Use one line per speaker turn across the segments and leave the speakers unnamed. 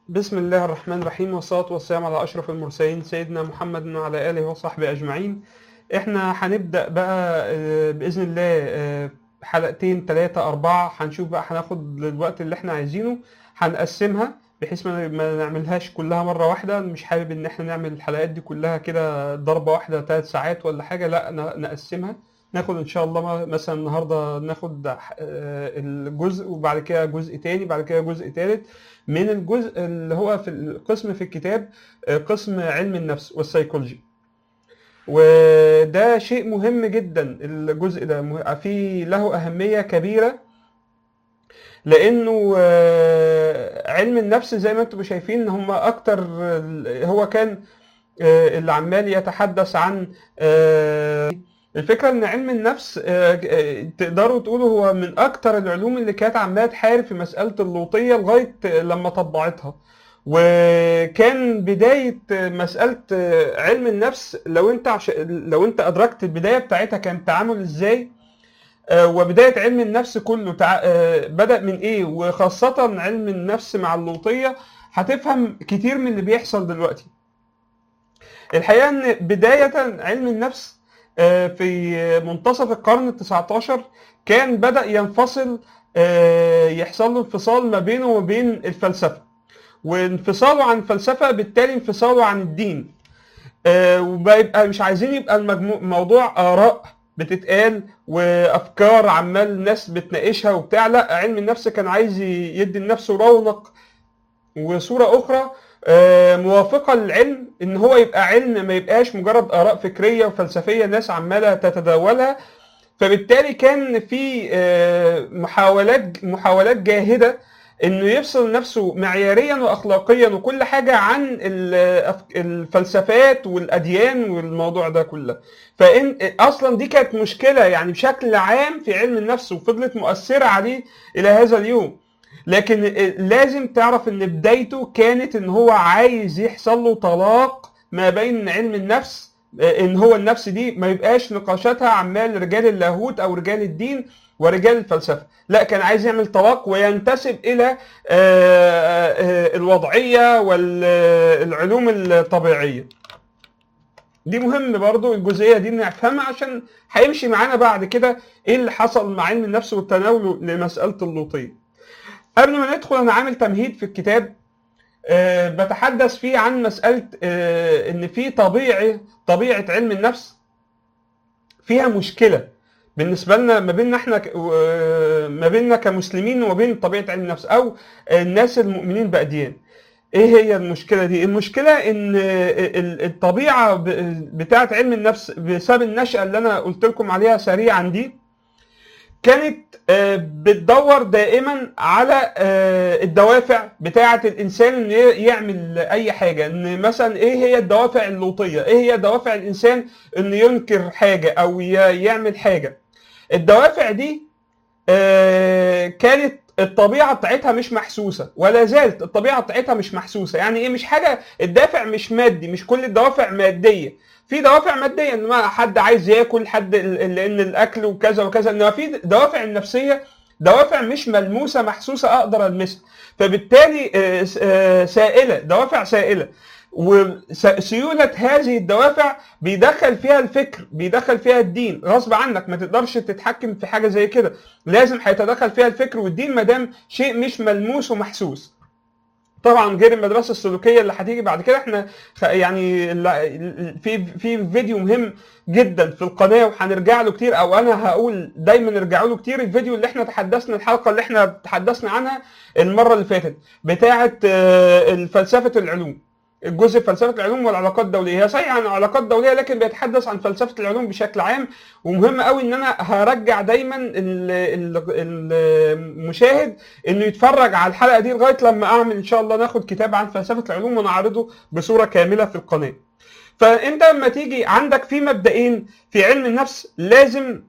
بسم الله الرحمن الرحيم والصلاة والسلام على أشرف المرسلين سيدنا محمد وعلى آله وصحبه أجمعين احنا هنبدأ بقى آه، بإذن الله آه، حلقتين ثلاثة أربعة هنشوف بقى هناخد الوقت اللي احنا عايزينه هنقسمها بحيث ما ما نعملهاش كلها مرة واحدة مش حابب إن احنا نعمل الحلقات دي كلها كده ضربة واحدة ثلاث ساعات ولا حاجة لا ن- نقسمها ناخد ان شاء الله م- مثلا النهارده ناخد آه، الجزء وبعد كده جزء تاني بعد كده جزء تالت من الجزء اللي هو في القسم في الكتاب آه، قسم علم النفس والسيكولوجي وده شيء مهم جدا الجزء ده مه- فيه له أهمية كبيرة لأنه آه، علم النفس زي ما انتم شايفين هم أكتر هو كان آه، اللي عمال يتحدث عن آه، الفكرة إن علم النفس آه، آه، تقدروا تقولوا هو من أكتر العلوم اللي كانت عمالة تحارب في مسألة اللوطية لغاية لما طبعتها وكان بداية مسألة علم النفس لو أنت عش... لو أنت أدركت البداية بتاعتها كان تعامل إزاي آه، وبداية علم النفس كله تع... آه، بدأ من إيه وخاصة علم النفس مع اللوطية هتفهم كتير من اللي بيحصل دلوقتي الحقيقة إن بداية علم النفس آه، في منتصف القرن التسعة عشر كان بدأ ينفصل آه، يحصل له انفصال ما بينه وبين الفلسفة وانفصاله عن الفلسفة بالتالي انفصاله عن الدين آه، وبيبقى مش عايزين يبقى المجموع موضوع آراء بتتقال وأفكار عمال الناس بتناقشها وبتاع لا علم النفس كان عايز يدي لنفسه رونق وصورة أخرى آه، موافقة للعلم إن هو يبقى علم ما يبقاش مجرد آراء فكرية وفلسفية ناس عمالة تتداولها فبالتالي كان في آه، محاولات محاولات جاهدة إنه يفصل نفسه معياريا وأخلاقيا وكل حاجة عن ال- الفلسفات والأديان والموضوع ده كله فإن أصلا دي كانت مشكلة يعني بشكل عام في علم النفس وفضلت مؤثرة عليه إلى هذا اليوم لكن لازم تعرف ان بدايته كانت ان هو عايز يحصل له طلاق ما بين علم النفس ان هو النفس دي ما يبقاش نقاشاتها عمال رجال اللاهوت او رجال الدين ورجال الفلسفه لا كان عايز يعمل طلاق وينتسب الى آه، آه، الوضعيه والعلوم الطبيعيه دي مهم برضو الجزئيه دي نفهمها عشان هيمشي معانا بعد كده ايه اللي حصل مع علم النفس وتناوله لمساله اللوطيه قبل ما ندخل انا عامل تمهيد في الكتاب آه، بتحدث فيه عن مسألة آه، إن في طبيعة طبيعة علم النفس فيها مشكلة بالنسبة لنا ما بيننا احنا ك- و- ما بيننا كمسلمين وما بين طبيعة علم النفس أو الناس المؤمنين بأديان. إيه هي المشكلة دي؟ المشكلة إن ال- الطبيعة ب- بتاعة علم النفس بسبب النشأة اللي أنا قلت لكم عليها سريعا دي كانت آه، بتدور دائما على آه، الدوافع بتاعة الإنسان إنه ي- يعمل أي حاجة إن مثلا إيه هي الدوافع اللوطية إيه هي دوافع الإنسان إنه ينكر حاجة أو ي- يعمل حاجة الدوافع دي آه، كانت الطبيعة بتاعتها مش محسوسة ولا زالت الطبيعة بتاعتها مش محسوسة يعني ايه مش حاجة الدافع مش مادي مش كل الدوافع مادية في دوافع مادية ان ما حد عايز ياكل حد ال- لان الاكل وكذا وكذا انما في دوافع النفسية دوافع مش ملموسة محسوسة اقدر المسها فبالتالي آه، س- آه، سائلة دوافع سائلة وسيولة هذه الدوافع بيدخل فيها الفكر بيدخل فيها الدين غصب عنك ما تقدرش تتحكم في حاجة زي كده لازم هيتدخل فيها الفكر والدين ما دام شيء مش ملموس ومحسوس طبعا غير المدرسه السلوكيه اللي هتيجي بعد كده احنا خ- يعني ال- في في فيديو مهم جدا في القناه وهنرجع له كتير او انا هقول دايما ارجعوا له كتير الفيديو اللي احنا تحدثنا الحلقه اللي احنا تحدثنا عنها المره اللي فاتت بتاعه آه، فلسفه العلوم الجزء فلسفه العلوم والعلاقات الدوليه هي صحيح عن علاقات دوليه لكن بيتحدث عن فلسفه العلوم بشكل عام ومهم قوي ان انا هرجع دايما ال- ال- المشاهد انه يتفرج على الحلقه دي لغايه لما اعمل ان شاء الله ناخد كتاب عن فلسفه العلوم ونعرضه بصوره كامله في القناه. فانت لما تيجي عندك في مبدئين في علم النفس لازم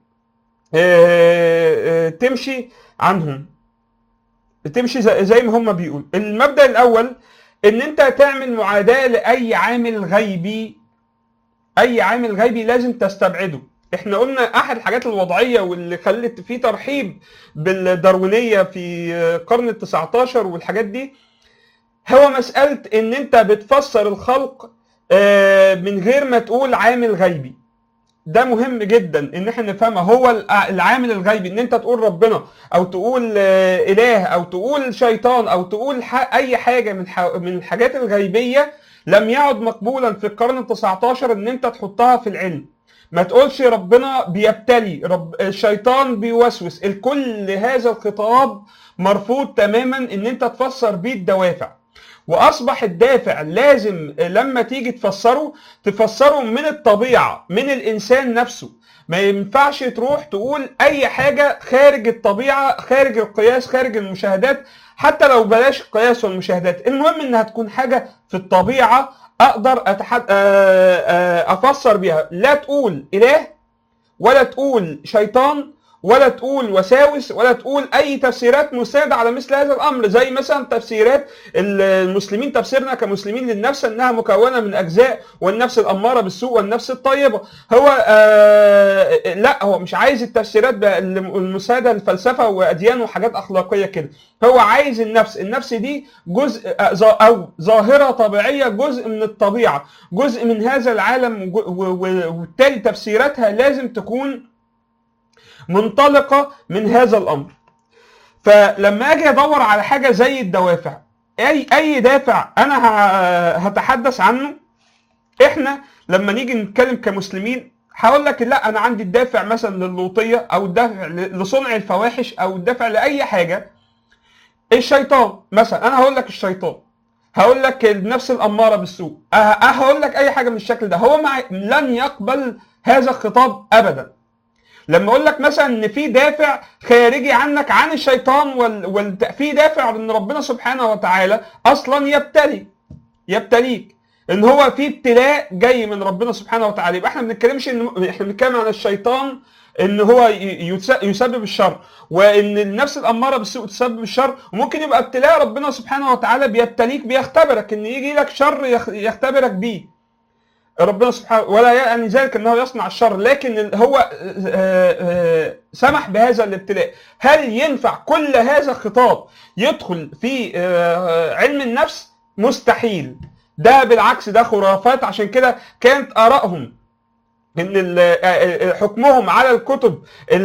آه، آه، تمشي عنهم تمشي زي زي ما هم بيقولوا المبدا الاول ان انت تعمل معاداه لاي عامل غيبي اي عامل غيبي لازم تستبعده احنا قلنا احد الحاجات الوضعيه واللي خلت في ترحيب بالداروينيه في القرن ال 19 والحاجات دي هو مساله ان انت بتفسر الخلق آه، من غير ما تقول عامل غيبي ده مهم جدا ان احنا نفهمها هو الع- العامل الغيبي ان انت تقول ربنا او تقول آه، اله او تقول شيطان او تقول ح- اي حاجه من ح- من الحاجات الغيبيه لم يعد مقبولا في القرن ال 19 ان انت تحطها في العلم ما تقولش ربنا بيبتلي رب الشيطان بيوسوس الكل هذا الخطاب مرفوض تماما ان انت تفسر بيه الدوافع واصبح الدافع لازم لما تيجي تفسره تفسره من الطبيعه من الانسان نفسه ما ينفعش تروح تقول اي حاجه خارج الطبيعه خارج القياس خارج المشاهدات حتى لو بلاش القياس والمشاهدات المهم انها تكون حاجه في الطبيعه اقدر أتحد... آه، آه، افسر بيها لا تقول اله ولا تقول شيطان ولا تقول وساوس ولا تقول اي تفسيرات مساعده على مثل هذا الامر زي مثلا تفسيرات المسلمين تفسيرنا كمسلمين للنفس انها مكونه من اجزاء والنفس الاماره بالسوء والنفس الطيبه هو آه لا هو مش عايز التفسيرات بقى المساعده للفلسفه واديان وحاجات اخلاقيه كده هو عايز النفس النفس دي جزء آه، ظا- او ظاهره طبيعيه جزء من الطبيعه جزء من هذا العالم وج- و- و- وبالتالي تفسيراتها لازم تكون منطلقه من هذا الامر فلما اجي ادور على حاجه زي الدوافع اي اي دافع انا ه- هتحدث عنه احنا لما نيجي نتكلم كمسلمين هقول لك لا انا عندي الدافع مثلا للوطيه او الدافع ل- لصنع الفواحش او الدافع لاي حاجه الشيطان مثلا انا هقول لك الشيطان هقول لك النفس الاماره بالسوء أه- أه هقول لك اي حاجه من الشكل ده هو مع... لن يقبل هذا الخطاب ابدا لما اقول لك مثلا ان في دافع خارجي عنك عن الشيطان وال... وال... في دافع ان ربنا سبحانه وتعالى اصلا يبتلي يبتليك ان هو في ابتلاء جاي من ربنا سبحانه وتعالى يبقى احنا ما بنتكلمش ان احنا بنتكلم عن الشيطان ان هو ي- يتس- يسبب الشر وان النفس الاماره بالسوء تسبب الشر وممكن يبقى ابتلاء ربنا سبحانه وتعالى بيبتليك بيختبرك ان يجي لك شر يخ- يختبرك بيه ربنا سبحانه ولا يعني ذلك انه يصنع الشر لكن ال- هو آه، آه، سمح بهذا الابتلاء هل ينفع كل هذا الخطاب يدخل في آه، علم النفس مستحيل ده بالعكس ده خرافات عشان كده كانت ارائهم ان ال- آه، آه، حكمهم على الكتب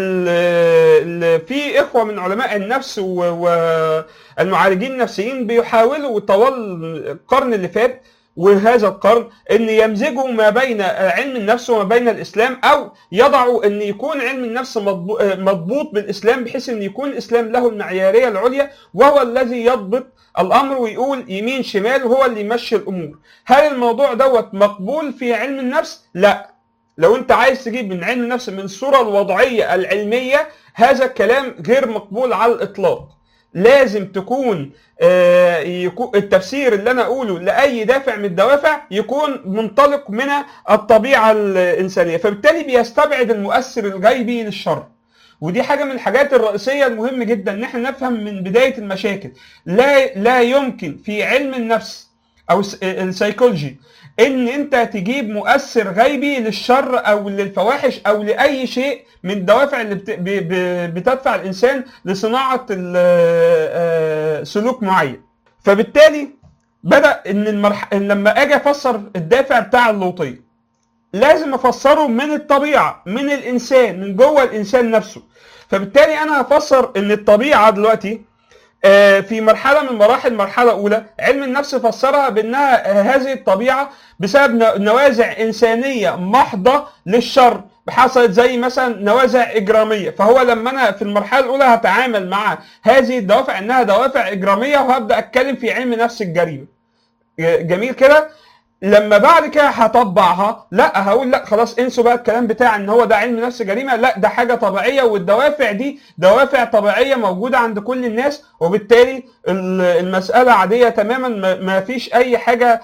اللي في اخوه من علماء النفس والمعالجين النفسيين بيحاولوا طوال القرن اللي فات وهذا القرن ان يمزجوا ما بين علم النفس وما بين الاسلام او يضعوا ان يكون علم النفس مضبو- مضبوط بالاسلام بحيث ان يكون الاسلام له المعياريه العليا وهو الذي يضبط الامر ويقول يمين شمال وهو اللي يمشي الامور هل الموضوع دوت مقبول في علم النفس لا لو انت عايز تجيب من علم النفس من الصوره الوضعيه العلميه هذا الكلام غير مقبول على الاطلاق لازم تكون آه، يكون التفسير اللي انا اقوله لاي دافع من الدوافع يكون منطلق من الطبيعه الانسانيه فبالتالي بيستبعد المؤثر الغيبي للشر ودي حاجه من الحاجات الرئيسيه المهم جدا ان احنا نفهم من بدايه المشاكل لا لا يمكن في علم النفس او الس- السيكولوجي ان انت تجيب مؤثر غيبي للشر او للفواحش او لاي شيء من الدوافع اللي بت- ب- ب- بتدفع الانسان لصناعه ال- آه، سلوك معين فبالتالي بدا ان المرح... إن لما اجي افسر الدافع بتاع اللوطيه لازم افسره من الطبيعه من الانسان من جوه الانسان نفسه فبالتالي انا هفسر ان الطبيعه دلوقتي آه، في مرحله من مراحل مرحله اولى علم النفس فسرها بانها آه، هذه الطبيعه بسبب ن- نوازع انسانيه محضه للشر حصلت زي مثلا نوازع اجراميه فهو لما انا في المرحله الاولى هتعامل مع هذه الدوافع انها دوافع اجراميه وهبدا اتكلم في علم نفس الجريمه ج- جميل كده لما بعد كده هطبعها لا هقول لا خلاص انسوا بقى الكلام بتاع ان هو ده علم نفس جريمه لا ده حاجه طبيعيه والدوافع دي دوافع طبيعيه موجوده عند كل الناس وبالتالي ال- المساله عاديه تماما ما- ما فيش اي حاجه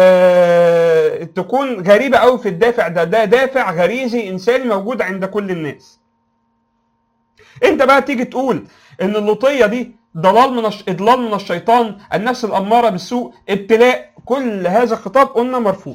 آه، تكون غريبه قوي في الدافع ده ده دافع غريزي انساني موجود عند كل الناس انت بقى تيجي تقول ان اللوطيه دي ضلال من الش... اضلال من الشيطان النفس الاماره بالسوء ابتلاء كل هذا الخطاب قلنا مرفوض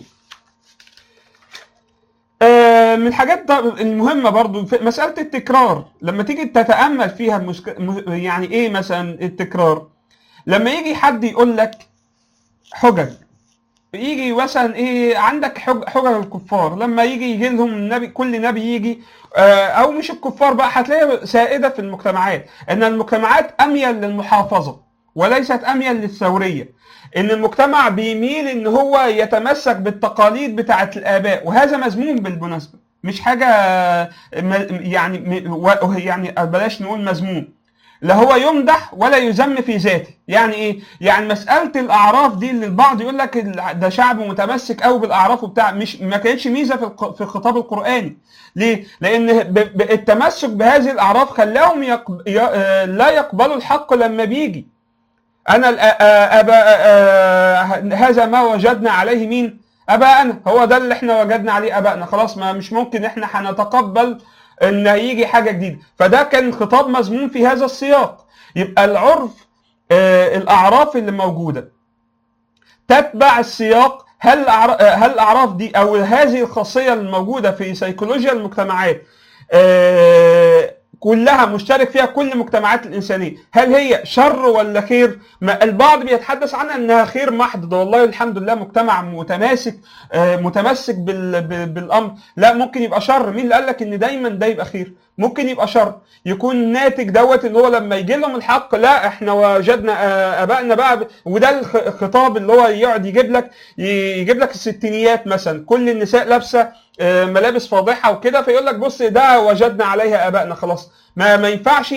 آه، من الحاجات ده المهمة برضو في مسألة التكرار لما تيجي تتأمل فيها المشك... م- يعني ايه مثلا التكرار لما يجي حد يقول لك حجج يجي مثلا ايه عندك حج حجج الكفار لما يجي يجي لهم النبي كل نبي يجي آه، او مش الكفار بقى هتلاقيها سائده في المجتمعات ان المجتمعات اميل للمحافظه وليست اميل للثوريه ان المجتمع بيميل ان هو يتمسك بالتقاليد بتاعه الاباء وهذا مذموم بالمناسبه مش حاجه م- يعني م- و- يعني بلاش نقول مذموم لا هو يمدح ولا يذم في ذاته يعني ايه يعني مساله الاعراف دي اللي البعض يقول لك ال- ده شعب متمسك قوي بالاعراف وبتاع مش ما كانتش ميزه في الق- في الخطاب القراني ليه لان ب- ب- التمسك بهذه الاعراف خلاهم يقب... ي... آه، لا يقبلوا الحق لما بيجي انا الأ- آه، أبا آه، هذا ما وجدنا عليه مين اباءنا هو ده اللي احنا وجدنا عليه ابائنا خلاص ما مش ممكن احنا هنتقبل ان يجي حاجه جديده فده كان خطاب مذموم في هذا السياق يبقى العرف آه، الاعراف اللي موجوده تتبع السياق هل الأعر- آه، هل الاعراف دي او هذه الخاصيه الموجوده في سيكولوجيا المجتمعات آه، كلها مشترك فيها كل المجتمعات الانسانيه هل هي شر ولا خير ما البعض بيتحدث عنها انها خير محض ده والله الحمد لله مجتمع متماسك آه، متمسك بال- ب- بالامر لا ممكن يبقى شر مين اللي قال لك ان دايما ده يبقى خير ممكن يبقى شر يكون ناتج دوت ان هو لما يجي لهم الحق لا احنا وجدنا آه، ابائنا بقى ب- وده الخ- الخطاب اللي هو يقعد يجيب لك يجيب لك الستينيات مثلا كل النساء لابسه آه، ملابس فاضحه وكده فيقول لك بص ده وجدنا عليها ابائنا خلاص ما ما ينفعش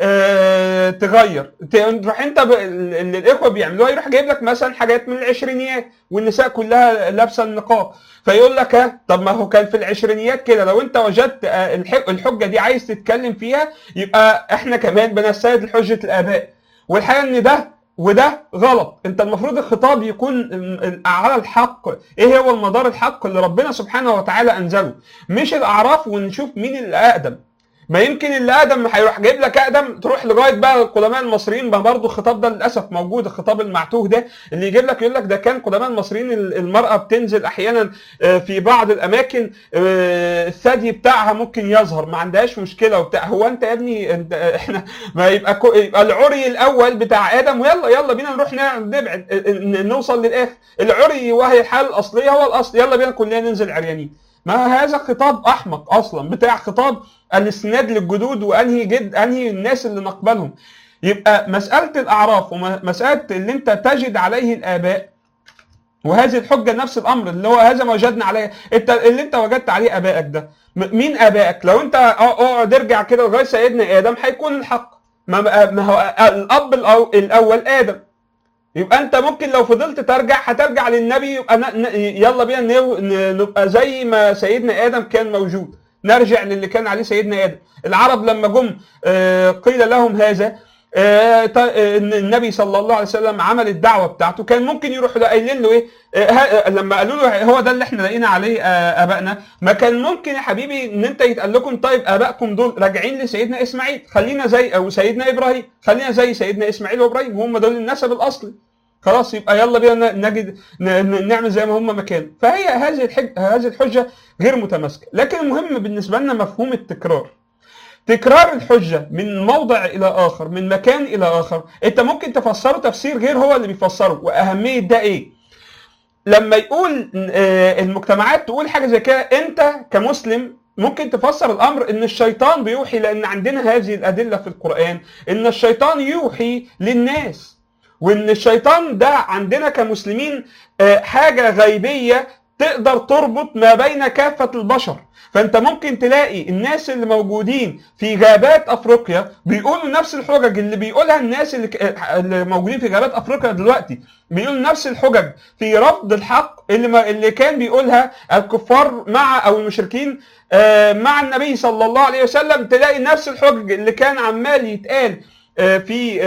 آه، تغير تروح انت ب- اللي الاخوه بيعملوها يروح جايب لك مثلا حاجات من العشرينيات والنساء كلها لابسه النقاب فيقول لك ها طب ما هو كان في العشرينيات كده لو انت وجدت آه، الح- الحجه دي عايز تتكلم فيها يبقى احنا كمان بنستند لحجه الاباء والحقيقه ان ده وده غلط انت المفروض الخطاب يكون م- م- على الحق ايه هو المدار الحق اللي ربنا سبحانه وتعالى انزله مش الاعراف ونشوف مين اللي اقدم ما يمكن اللي اقدم هيروح جايب لك اقدم تروح لغايه بقى القدماء المصريين ما برضه الخطاب ده للاسف موجود الخطاب المعتوه ده اللي يجيب لك يقول لك ده كان قدماء المصريين ال- المراه بتنزل احيانا آه، في بعض الاماكن آه، الثدي بتاعها ممكن يظهر ما عندهاش مشكله وبتاع هو انت يا ابني انت احنا ما يبقى كو يبقى العري الاول بتاع ادم ويلا يلا بينا نروح نع- نبعد اه، اه، نوصل للاخر العري وهي الحاله الاصليه هو الاصل يلا بينا كلنا ننزل عريانين ما هذا خطاب احمق اصلا بتاع خطاب الاستناد للجدود وانهي جد انهي الناس اللي نقبلهم يبقى مساله الاعراف ومساله اللي انت تجد عليه الاباء وهذه الحجه نفس الامر اللي هو هذا ما وجدنا عليه انت اللي انت وجدت عليه ابائك ده م- مين ابائك لو انت اه- اقعد ارجع كده لغايه سيدنا ادم هيكون الحق ما, ما هو الاب الأو- الاول ادم يبقى انت ممكن لو فضلت ترجع هترجع للنبي يبقى ن... ن... يلا بينا نو- ن... نبقى زي ما سيدنا ادم كان موجود نرجع للي كان عليه سيدنا ادم العرب لما جم آه، قيل لهم هذا آه، ط- آه، إن النبي صلى الله عليه وسلم عمل الدعوه بتاعته كان ممكن يروح له قايلين له ايه آه، ها- لما قالوا له هو ده اللي احنا لقينا عليه آه، ابائنا ما كان ممكن يا حبيبي ان انت يتقال لكم طيب ابائكم دول راجعين لسيدنا اسماعيل خلينا زي او سيدنا ابراهيم خلينا زي سيدنا اسماعيل وابراهيم هم دول النسب الاصلي خلاص يبقى يلا بينا نجد ن- ن- نعمل زي ما هم ما كانوا فهي هذه الحج هذه الحجه غير متماسكه لكن المهم بالنسبه لنا مفهوم التكرار تكرار الحجة من موضع إلى آخر من مكان إلى آخر أنت ممكن تفسره تفسير غير هو اللي بيفسره وأهمية ده إيه لما يقول آه، المجتمعات تقول حاجة زي كده أنت كمسلم ممكن تفسر الأمر إن الشيطان بيوحي لأن عندنا هذه الأدلة في القرآن إن الشيطان يوحي للناس وإن الشيطان ده عندنا كمسلمين آه، حاجة غيبية تقدر تربط ما بين كافة البشر فانت ممكن تلاقي الناس اللي موجودين في غابات افريقيا بيقولوا نفس الحجج اللي بيقولها الناس اللي, ك- اللي موجودين في غابات افريقيا دلوقتي بيقولوا نفس الحجج في رفض الحق اللي ما اللي كان بيقولها الكفار مع او المشركين آه، مع النبي صلى الله عليه وسلم تلاقي نفس الحجج اللي كان عمال يتقال آه، في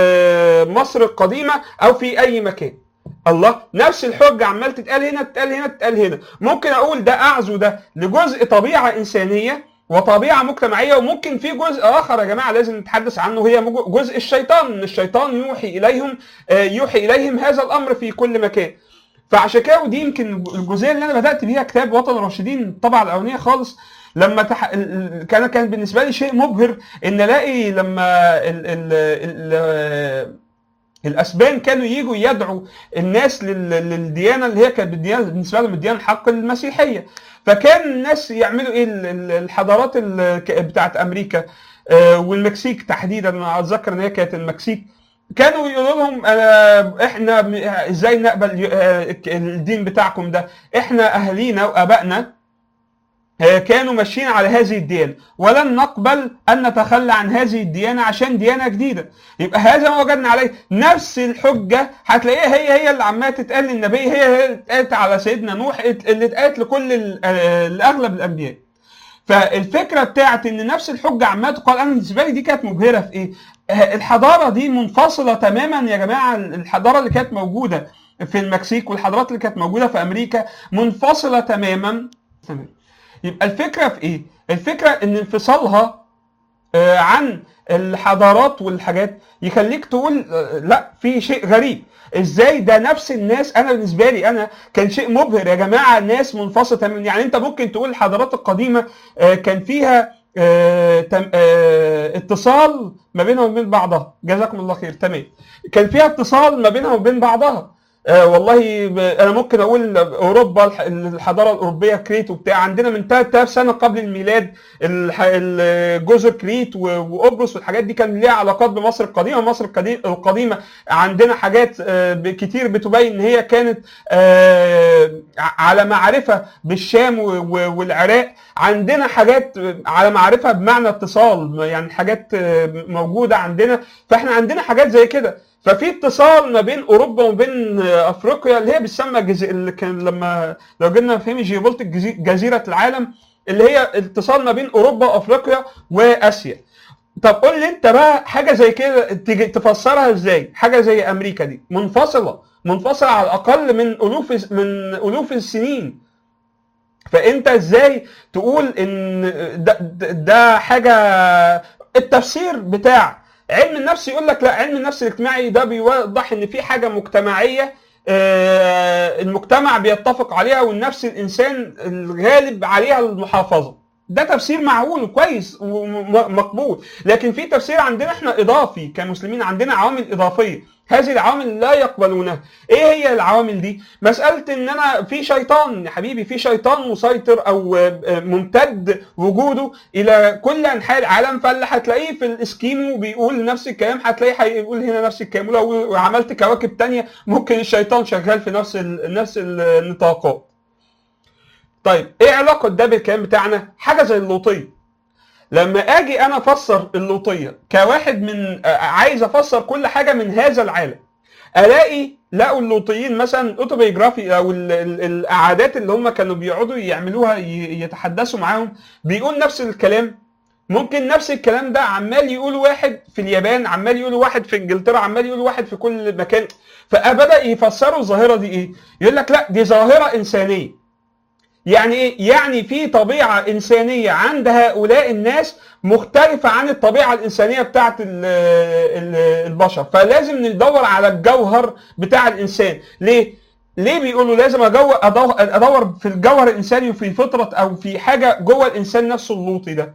آه، مصر القديمه او في اي مكان الله نفس الحجة عمال تتقال هنا تتقال هنا تتقال هنا ممكن اقول ده اعزو ده لجزء طبيعة انسانية وطبيعة مجتمعية وممكن في جزء اخر يا جماعة لازم نتحدث عنه هي مج- جزء الشيطان ان الشيطان يوحي اليهم آه، يوحي اليهم هذا الامر في كل مكان فعشان كده ودي يمكن الجزئيه اللي انا بدات بيها كتاب وطن الراشدين الطبعه الاولانيه خالص لما تح... ال- ال- كان كان بالنسبه لي شيء مبهر ان الاقي لما ال... ال... ال... الاسبان كانوا يجوا يدعوا الناس لل- للديانه اللي هي كانت بالديانه بالنسبه لهم الديانه الحق المسيحيه فكان الناس يعملوا ايه ال- ال- الحضارات ال- ك- بتاعت امريكا آه، والمكسيك تحديدا انا اتذكر ان هي كانت المكسيك كانوا يقولوا لهم آه، احنا م- ازاي نقبل آه، الدين بتاعكم ده احنا اهالينا وابائنا آه، كانوا ماشيين على هذه الديانة ولن نقبل أن نتخلى عن هذه الديانة عشان ديانة جديدة يبقى هذا ما وجدنا عليه نفس الحجة هتلاقيها هي هي اللي عمالة تتقال للنبي هي هي اللي اتقالت على سيدنا نوح اللي اتقالت لكل ال- آه، لأغلب الأنبياء فالفكرة بتاعت إن نفس الحجة عمالة تقال أنا بالنسبة لي دي كانت مبهرة في إيه؟ آه، الحضارة دي منفصلة تماما يا جماعة الحضارة اللي كانت موجودة في المكسيك والحضارات اللي كانت موجودة في أمريكا منفصلة تماما تمام يبقى الفكره في ايه؟ الفكره ان انفصالها آه، عن الحضارات والحاجات يخليك تقول آه، لا في شيء غريب ازاي ده نفس الناس انا بالنسبه لي انا كان شيء مبهر يا جماعه ناس منفصله تماما يعني انت ممكن تقول الحضارات القديمه آه، كان فيها آه، تم- آه، اتصال ما بينها وبين بعضها جزاكم الله خير تمام كان فيها اتصال ما بينها وبين بعضها آه والله ب... انا ممكن اقول اوروبا الح- الحضاره الاوروبيه كريت وبتاع عندنا من 3000 سنه قبل الميلاد الح... ال- جزر كريت و... وقبرص والحاجات دي كان ليها علاقات بمصر القديمه مصر القدي- القديمه عندنا حاجات آه، ب- كتير بتبين ان هي كانت آه، ع- على معرفه بالشام و... و... والعراق عندنا حاجات على معرفه بمعنى اتصال يعني حاجات آه، موجوده عندنا فاحنا عندنا حاجات زي كده ففي اتصال ما بين اوروبا وبين افريقيا اللي هي بتسمى جز... اللي كان لما لو جبنا نفهم جيوبولتيك جزي... جزيره العالم اللي هي اتصال ما بين اوروبا وافريقيا واسيا طب قول لي انت بقى حاجه زي كده تيجي تفسرها ازاي حاجه زي امريكا دي منفصله منفصله على الاقل من الوف من الوف السنين فانت ازاي تقول ان ده, ده, ده حاجه التفسير بتاع علم النفس يقول لك لا علم النفس الاجتماعي ده بيوضح ان في حاجه مجتمعيه آه، المجتمع بيتفق عليها والنفس الانسان الغالب عليها المحافظه ده تفسير معقول وكويس ومقبول لكن في تفسير عندنا احنا اضافي كمسلمين عندنا عوامل اضافيه هذه العوامل لا يقبلونها ايه هي العوامل دي مساله ان انا في شيطان يا حبيبي في شيطان مسيطر او آه، ممتد وجوده الى كل انحاء العالم فاللي هتلاقيه في الاسكيمو بيقول نفس الكلام هتلاقيه هيقول هنا نفس الكلام ولو عملت كواكب تانية ممكن الشيطان شغال في نفس ال- نفس النطاقات طيب ايه علاقه ده بالكلام بتاعنا حاجه زي اللوطيه لما اجي انا افسر اللوطيه كواحد من آه، عايز افسر كل حاجه من هذا العالم الاقي لقوا اللوطيين مثلا الاوتوبيوجرافي او ال- ال- القعدات اللي هم كانوا بيقعدوا يعملوها ي- يتحدثوا معاهم بيقول نفس الكلام ممكن نفس الكلام ده عمال يقول واحد في اليابان عمال يقول واحد في انجلترا عمال يقول واحد في كل مكان فبدا يفسروا الظاهره دي ايه يقول لك لا دي ظاهره انسانيه يعني ايه؟ يعني في طبيعه انسانيه عند هؤلاء الناس مختلفه عن الطبيعه الانسانيه بتاعت ال- ال- البشر، فلازم ندور على الجوهر بتاع الانسان، ليه؟ ليه بيقولوا لازم أجو- أدور, ادور في الجوهر الانساني وفي فطره او في حاجه جوه الانسان نفسه اللوطي ده؟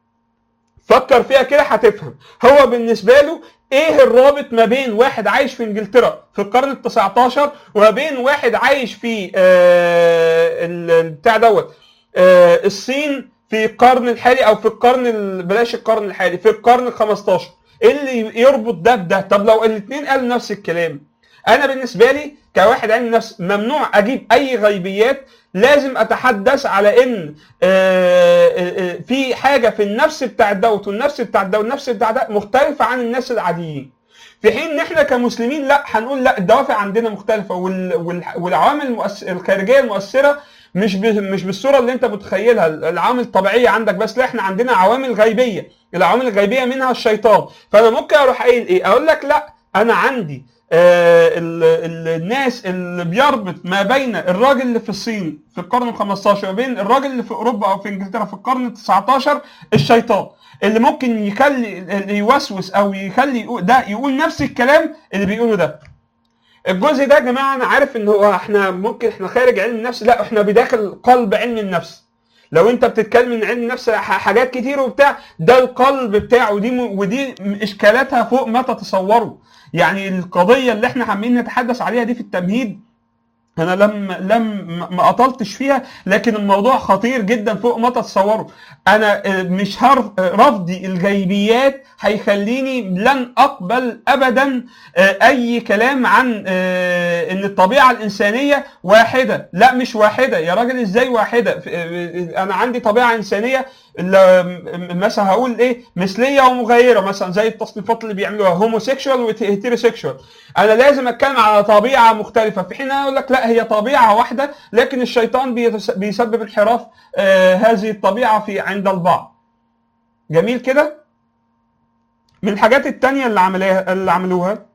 فكر فيها كده هتفهم هو بالنسبه له ايه الرابط ما بين واحد عايش في انجلترا في القرن ال 19 وما بين واحد عايش في آه ال- البتاع دوت آه الصين في القرن الحالي او في القرن ال- بلاش القرن الحالي في القرن ال 15 ايه اللي يربط ده بده طب لو الاثنين قالوا نفس الكلام انا بالنسبه لي كواحد علم نفس ممنوع اجيب اي غيبيات لازم اتحدث على ان آه، آه، آه، في حاجه في النفس بتاع دوت والنفس بتاع ده والنفس بتاع ده مختلفه عن الناس العاديين في حين ان احنا كمسلمين لا هنقول لا الدوافع عندنا مختلفه وال- وال- والعوامل المؤس- الخارجيه المؤثره مش ب- مش بالصوره اللي انت متخيلها العوامل الطبيعيه عندك بس لا احنا عندنا عوامل غيبيه العوامل الغيبيه منها الشيطان فانا ممكن اروح قايل ايه اقول لك لا انا عندي آه ال- ال- الناس اللي بيربط ما بين الراجل اللي في الصين في القرن ال 15 وبين الراجل اللي في اوروبا او في انجلترا في القرن ال 19 الشيطان اللي ممكن يخلي اللي يوسوس او يخلي يقول- ده يقول نفس الكلام اللي بيقوله ده الجزء ده يا جماعه انا عارف ان هو احنا ممكن احنا خارج علم النفس لا احنا بداخل قلب علم النفس لو انت بتتكلم من علم النفس ح- حاجات كتير وبتاع ده القلب بتاعه ودي م- ودي م- اشكالاتها فوق ما تتصوروا يعني القضيه اللي احنا عمالين نتحدث عليها دي في التمهيد انا لم لم ما اطلتش فيها لكن الموضوع خطير جدا فوق ما تتصوروا انا آه، مش هرف آه، رفضي الغيبيات هيخليني لن اقبل ابدا آه، اي كلام عن آه، ان الطبيعه الانسانيه واحده لا مش واحده يا راجل ازاي واحده ف- آه، انا عندي طبيعه انسانيه اللي م- مثلا هقول ايه مثليه ومغيره مثلا زي التصنيفات اللي بيعملوها هوموسيكشوال وهيتيروسيكشوال انا لازم اتكلم على طبيعه مختلفه في حين انا اقول لك لا هي طبيعه واحده لكن الشيطان بيتس- بيسبب انحراف آه هذه الطبيعه في عند البعض جميل كده من الحاجات التانية اللي عملوها اللي عملوها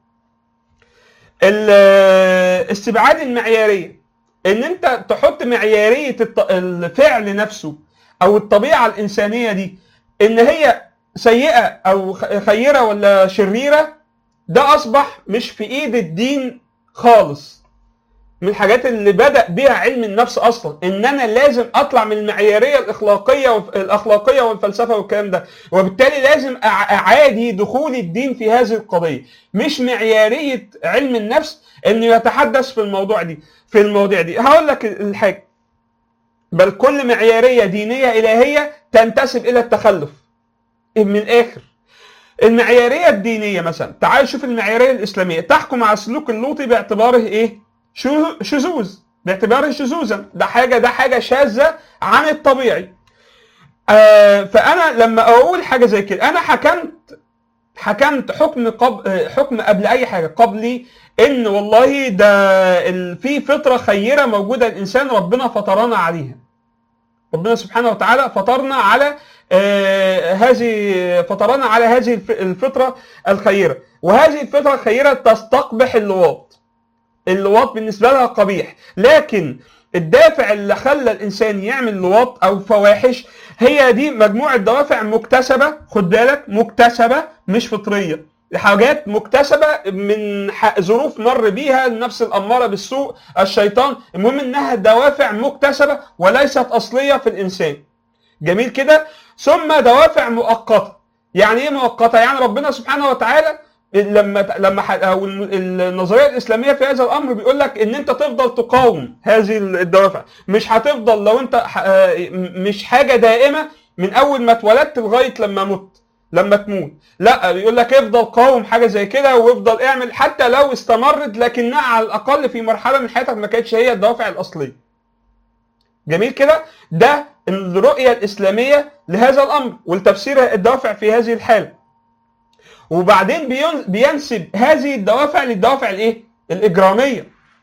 الاستبعاد المعياريه ان انت تحط معياريه الط- الفعل نفسه او الطبيعه الانسانيه دي ان هي سيئه او خ- خيره ولا شريره ده اصبح مش في ايد الدين خالص من الحاجات اللي بدا بها علم النفس اصلا ان انا لازم اطلع من المعياريه الاخلاقيه والف- الاخلاقيه والفلسفه والكلام ده وبالتالي لازم أع- اعادي دخول الدين في هذه القضيه مش معياريه علم النفس انه يتحدث في الموضوع دي في المواضيع دي هقول لك الحاجه بل كل معياريه دينيه الهيه تنتسب الى التخلف من الاخر المعياريه الدينيه مثلا تعال شوف المعياريه الاسلاميه تحكم على السلوك اللوطي باعتباره ايه شو- شذوذ باعتباره شذوذا ده حاجه ده حاجه شاذه عن الطبيعي آه فانا لما اقول حاجه زي كده انا حكمت حكمت حكم قبل حكم قبل اي حاجه قبلي ان والله ده ال- في فطره خيره موجوده الانسان ربنا فطرنا عليها ربنا سبحانه وتعالى فطرنا على آه هذه فطرنا على هذه الف- الفطره الخيره وهذه الفطره الخيره تستقبح اللواط اللواط بالنسبه لها قبيح لكن الدافع اللي خلى الانسان يعمل لواط او فواحش هي دي مجموعه دوافع مكتسبه خد بالك مكتسبه مش فطريه حاجات مكتسبه من ح- ظروف مر بيها النفس الاماره بالسوء الشيطان المهم انها دوافع مكتسبه وليست اصليه في الانسان جميل كده ثم دوافع مؤقته يعني ايه مؤقته يعني ربنا سبحانه وتعالى لما لما ح- او الم- النظريه الاسلاميه في هذا الامر بيقول لك ان انت تفضل تقاوم هذه الدوافع مش هتفضل لو انت ح- آه، م- مش حاجه دائمه من اول ما اتولدت لغايه لما مت لما تموت لا بيقول لك افضل قاوم حاجه زي كده وافضل اعمل حتى لو استمرت لكنها على الاقل في مرحله من حياتك ما كانتش هي الدوافع الاصليه جميل كده ده الرؤيه الاسلاميه لهذا الامر والتفسير الدوافع في هذه الحاله وبعدين بين- بينسب هذه الدوافع للدوافع الايه الاجراميه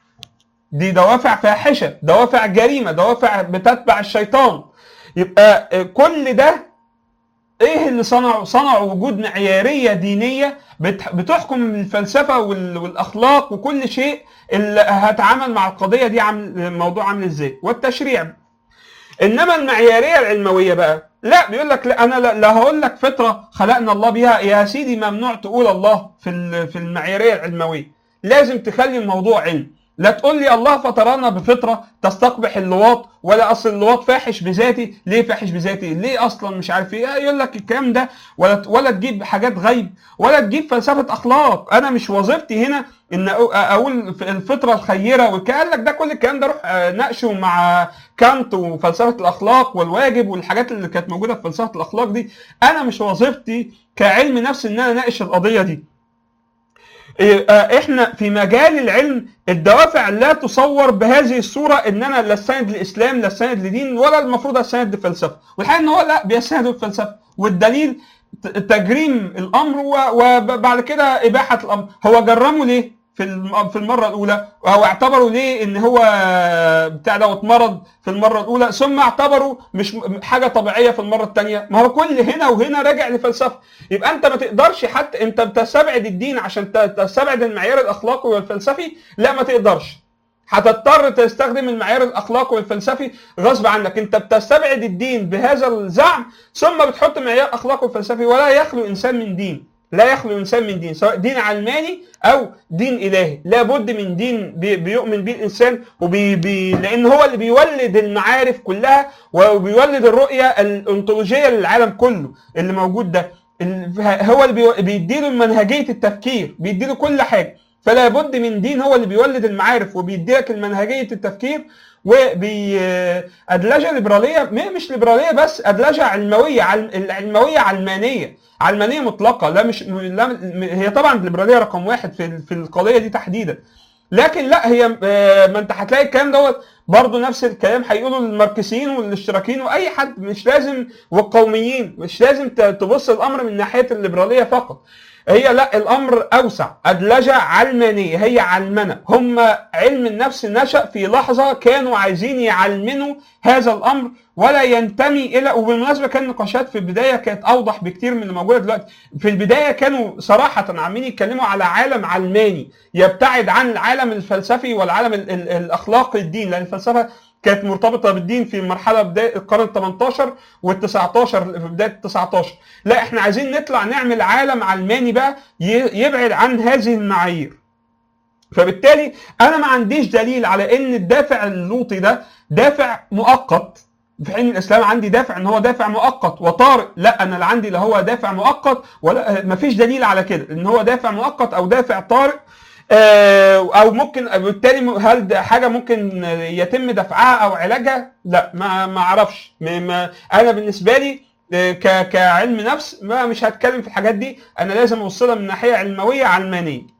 دي دوافع فاحشه دوافع جريمه دوافع بتتبع الشيطان يبقى آه، كل ده ايه اللي صنعوا صنعوا وجود معياريه دينيه بت- بتحكم الفلسفه وال- والاخلاق وكل شيء اللي هتعامل مع القضيه دي عامل الموضوع عامل ازاي والتشريع انما المعياريه العلمويه بقى لا بيقول لك لا انا لا, لا هقول لك فطره خلقنا الله بيها يا سيدي ممنوع تقول الله في ال- في المعياريه العلمويه لازم تخلي الموضوع علم لا تقول لي الله فطرنا بفطره تستقبح اللواط ولا اصل اللواط فاحش بذاتي ليه فاحش بذاتي ليه اصلا مش عارف ايه يقول لك الكلام ده ولا ولا تجيب حاجات غيب ولا تجيب فلسفه اخلاق انا مش وظيفتي هنا ان أقو- اقول في الفطره الخيره والكلام لك ده كل الكلام ده روح آه، ناقشه مع كانت وفلسفه الاخلاق والواجب والحاجات اللي كانت موجوده في فلسفه الاخلاق دي انا مش وظيفتي كعلم نفس ان انا اناقش القضيه دي إيه، آه، احنا في مجال العلم الدوافع لا تصور بهذه الصوره ان انا لا استند للاسلام لا استند لدين ولا المفروض استند لفلسفه والحقيقه ان هو لا بيستند للفلسفه والدليل ت- تجريم الامر و- وبعد كده اباحه الامر هو جرمه ليه في الم- في المره الاولى او اعتبروا ليه ان هو بتاع دوت مرض في المره الاولى ثم اعتبروا مش م- حاجه طبيعيه في المره الثانيه ما هو كل هنا وهنا راجع لفلسفه يبقى انت ما تقدرش حتى انت بتستبعد الدين عشان ت- تستبعد المعيار الاخلاقي والفلسفي لا ما تقدرش هتضطر تستخدم المعيار الاخلاقي والفلسفي غصب عنك انت بتستبعد الدين بهذا الزعم ثم بتحط معيار اخلاقي وفلسفي ولا يخلو انسان من دين لا يخلو الانسان من دين سواء دين علماني او دين الهي لابد من دين بي- بيؤمن به الانسان وبي بي لان هو اللي بيولد المعارف كلها وبيولد الرؤيه الانطولوجيه للعالم كله اللي موجود ده ال- هو اللي بيو- بيديله منهجيه التفكير بيديله كل حاجه فلا بد من دين هو اللي بيولد المعارف وبيديلك المنهجيه التفكير وبأدلجة ليبرالية م- مش ليبرالية بس أدلجة علموية عل- العلموية علمانية علمانية مطلقة لا مش م- لا م- هي طبعا الليبرالية رقم واحد في ال- في القضية دي تحديدا لكن لا هي آه، ما انت هتلاقي الكلام دوت برضه نفس الكلام هيقولوا الماركسيين والاشتراكيين واي حد مش لازم والقوميين مش لازم ت- تبص الامر من ناحيه الليبراليه فقط هي لا الامر اوسع ادلجه علمانيه هي علمنه هم علم النفس نشا في لحظه كانوا عايزين يعلمنوا هذا الامر ولا ينتمي الى وبالمناسبه كان نقاشات في البدايه كانت اوضح بكتير من اللي موجوده دلوقتي في البدايه كانوا صراحه عاملين يتكلموا على عالم علماني يبتعد عن العالم الفلسفي والعالم ال- ال- الاخلاقي الدين لان الفلسفه كانت مرتبطه بالدين في مرحله بدايه القرن ال 18 وال 19 في بدايه ال 19 لا احنا عايزين نطلع نعمل عالم علماني بقى ي- يبعد عن هذه المعايير فبالتالي انا ما عنديش دليل على ان الدافع اللوطي ده دافع مؤقت في حين الاسلام عندي دافع ان هو دافع مؤقت وطارئ لا انا لا عندي لا هو دافع مؤقت ولا ما فيش دليل على كده ان هو دافع مؤقت او دافع طارئ آه، او ممكن بالتالي م- هل ده حاجه ممكن يتم دفعها او علاجها لا ما ما اعرفش ما- ما- انا بالنسبه لي آه، ك- كعلم نفس ما مش هتكلم في الحاجات دي انا لازم اوصلها من ناحيه علمويه علمانيه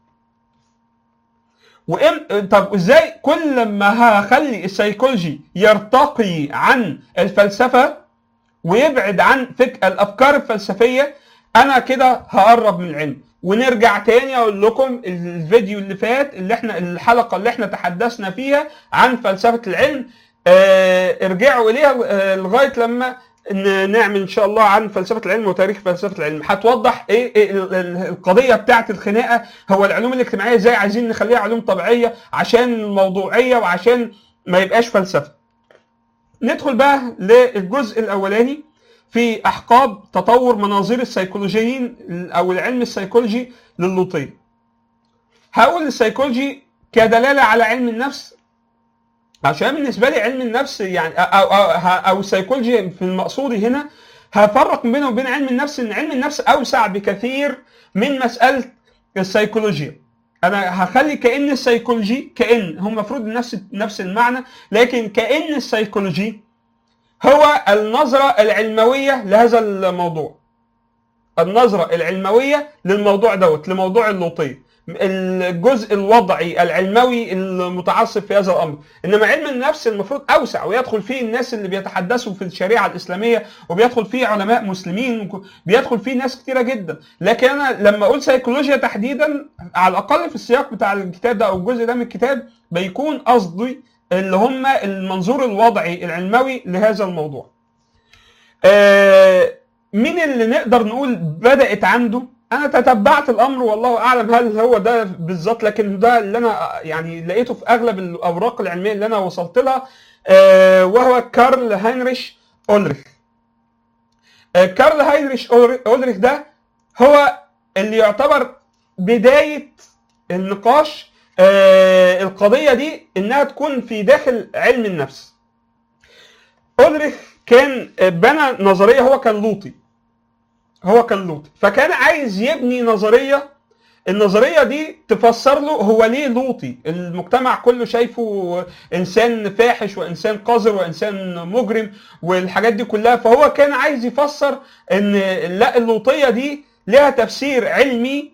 وإم... طب ازاي كل ما هخلي السيكولوجي يرتقي عن الفلسفه ويبعد عن فك... الافكار الفلسفيه انا كده هقرب من العلم ونرجع تاني اقول لكم الفيديو اللي فات اللي احنا الحلقه اللي احنا تحدثنا فيها عن فلسفه العلم آه ارجعوا اليها آه لغايه لما ن- نعمل ان شاء الله عن فلسفه العلم وتاريخ فلسفه العلم هتوضح ايه, إيه ال- ال- القضيه بتاعه الخناقه هو العلوم الاجتماعيه ازاي عايزين نخليها علوم طبيعيه عشان الموضوعيه وعشان ما يبقاش فلسفه ندخل بقى للجزء الاولاني في احقاب تطور مناظير السيكولوجيين او العلم السيكولوجي للوطيه هقول السيكولوجي كدلاله على علم النفس عشان بالنسبه لي علم النفس يعني او او, أو السيكولوجي في المقصود هنا هفرق بينه وبين علم النفس ان علم النفس اوسع بكثير من مساله السيكولوجيا انا هخلي كان السيكولوجي كان هو المفروض نفس نفس المعنى لكن كان السيكولوجي هو النظره العلمويه لهذا الموضوع النظره العلمويه للموضوع دوت لموضوع اللوطيه الجزء الوضعي العلموي المتعصب في هذا الامر انما علم النفس المفروض اوسع ويدخل فيه الناس اللي بيتحدثوا في الشريعه الاسلاميه وبيدخل فيه علماء مسلمين بيدخل فيه ناس كتيره جدا لكن انا لما اقول سيكولوجيا تحديدا على الاقل في السياق بتاع الكتاب ده او الجزء ده من الكتاب بيكون قصدي اللي هم المنظور الوضعي العلموي لهذا الموضوع آه مين اللي نقدر نقول بدات عنده انا تتبعت الامر والله اعلم هل هو ده بالظبط لكن ده اللي انا يعني لقيته في اغلب الاوراق العلميه اللي انا وصلت لها آه وهو كارل هاينريش اولريخ آه كارل هاينريش اولريخ ده هو اللي يعتبر بدايه النقاش آه القضيه دي انها تكون في داخل علم النفس اولريخ كان بنى نظريه هو كان لوطي هو كان لوطي فكان عايز يبني نظريه النظريه دي تفسر له هو ليه لوطي المجتمع كله شايفه انسان فاحش وانسان قذر وانسان مجرم والحاجات دي كلها فهو كان عايز يفسر ان لا اللوطيه دي لها تفسير علمي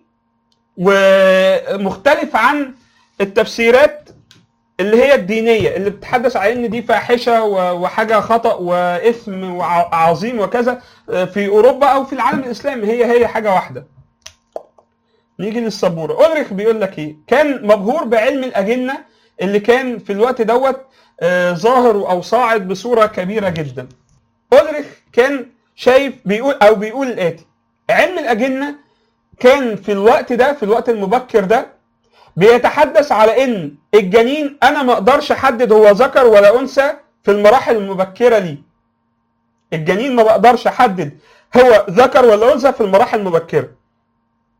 ومختلف عن التفسيرات اللي هي الدينيه اللي بتتحدث عن ان دي فاحشه وحاجه خطا واثم عظيم وكذا في اوروبا او في العالم الاسلامي هي هي حاجه واحده. نيجي للسبوره، اولريخ بيقول لك ايه؟ كان مبهور بعلم الاجنه اللي كان في الوقت دوت ظاهر او صاعد بصوره كبيره جدا. اولريخ كان شايف بيقول او بيقول الاتي علم الاجنه كان في الوقت ده في الوقت المبكر ده بيتحدث على ان الجنين انا ما اقدرش احدد هو ذكر ولا انثى في المراحل المبكره ليه الجنين ما بقدرش احدد هو ذكر ولا انثى في المراحل المبكره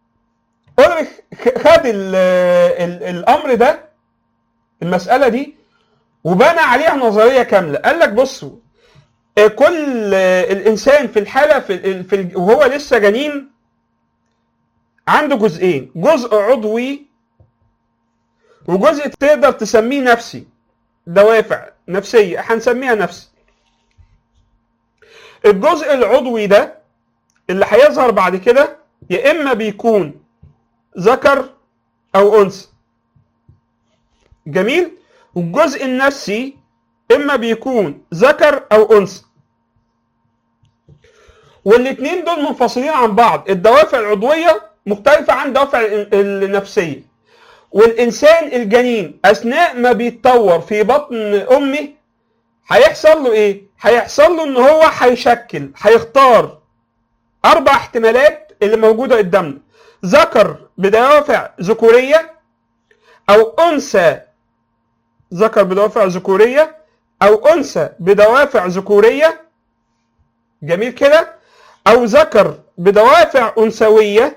اولريخ خد ال ال الامر ده المساله دي وبنى عليها نظريه كامله قال لك بصوا آه، كل آه، الانسان في الحاله في, ال- في ال- وهو لسه جنين عنده جزئين جزء عضوي وجزء تقدر تسميه نفسي دوافع نفسيه هنسميها نفسي الجزء العضوي ده اللي هيظهر بعد كده يا اما بيكون ذكر او انثى جميل والجزء النفسي اما بيكون ذكر او انثى والاثنين دول منفصلين عن بعض الدوافع العضويه مختلفه عن الدوافع ال- النفسيه والانسان الجنين اثناء ما بيتطور في بطن امه هيحصل له ايه هيحصل له ان هو هيشكل هيختار اربع احتمالات اللي موجوده قدامنا ذكر بدوافع ذكوريه او انثى ذكر بدوافع ذكوريه او انثى بدوافع ذكوريه جميل كده او ذكر بدوافع انثويه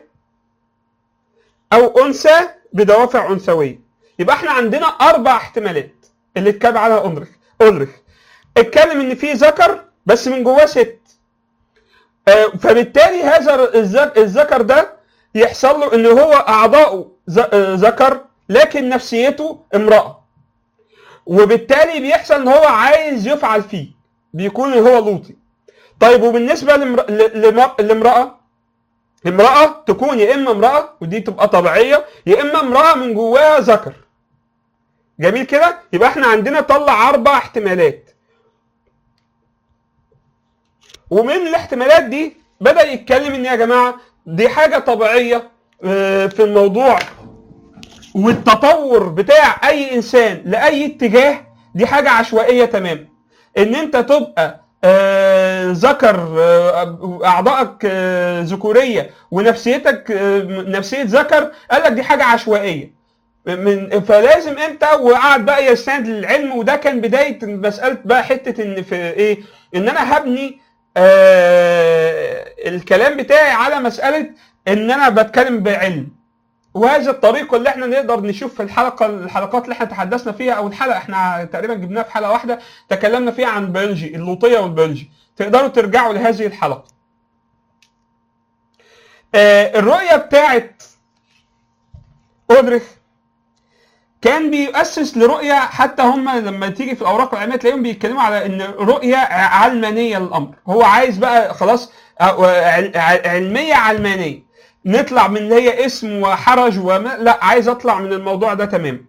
او انثى بدوافع انثويه يبقى احنا عندنا اربع احتمالات اللي اتكلم عنها اولريخ اولريخ اتكلم ان في ذكر بس من جواه ست آه، فبالتالي هذا الذ- الذكر ده يحصل له ان هو اعضاؤه ذ- آه، ذكر لكن نفسيته امراه وبالتالي بيحصل ان هو عايز يفعل فيه بيكون هو لوطي طيب وبالنسبه لامر- ل- لم- لامراه امراه تكون يا اما امراه ودي تبقى طبيعيه يا اما امراه من جواها ذكر جميل كده يبقى احنا عندنا طلع اربع احتمالات ومن الاحتمالات دي بدا يتكلم ان يا جماعه دي حاجه طبيعيه آه، في الموضوع والتطور بتاع اي انسان لاي اتجاه دي حاجه عشوائيه تماما ان انت تبقى آه، ذكر آه، اعضائك آه، ذكوريه ونفسيتك آه، نفسيه ذكر قال لك دي حاجه عشوائيه من فلازم انت وقعد بقى يستند للعلم وده كان بدايه مساله بقى حته ان في ايه ان انا هبني آه الكلام بتاعي على مساله ان انا بتكلم بعلم وهذا الطريق اللي احنا نقدر نشوف في الحلقه الحلقات اللي احنا تحدثنا فيها او الحلقه احنا تقريبا جبناها في حلقه واحده تكلمنا فيها عن البيولوجي اللوطيه والبيولوجي تقدروا ترجعوا لهذه الحلقه آه الرؤيه بتاعت اودريخ كان بيؤسس لرؤيه حتى هم لما تيجي في الاوراق العلميه تلاقيهم بيتكلموا على ان رؤيه علمانيه للامر هو عايز بقى خلاص علميه علمانيه نطلع من اللي هي اسم وحرج وما لا عايز اطلع من الموضوع ده تمام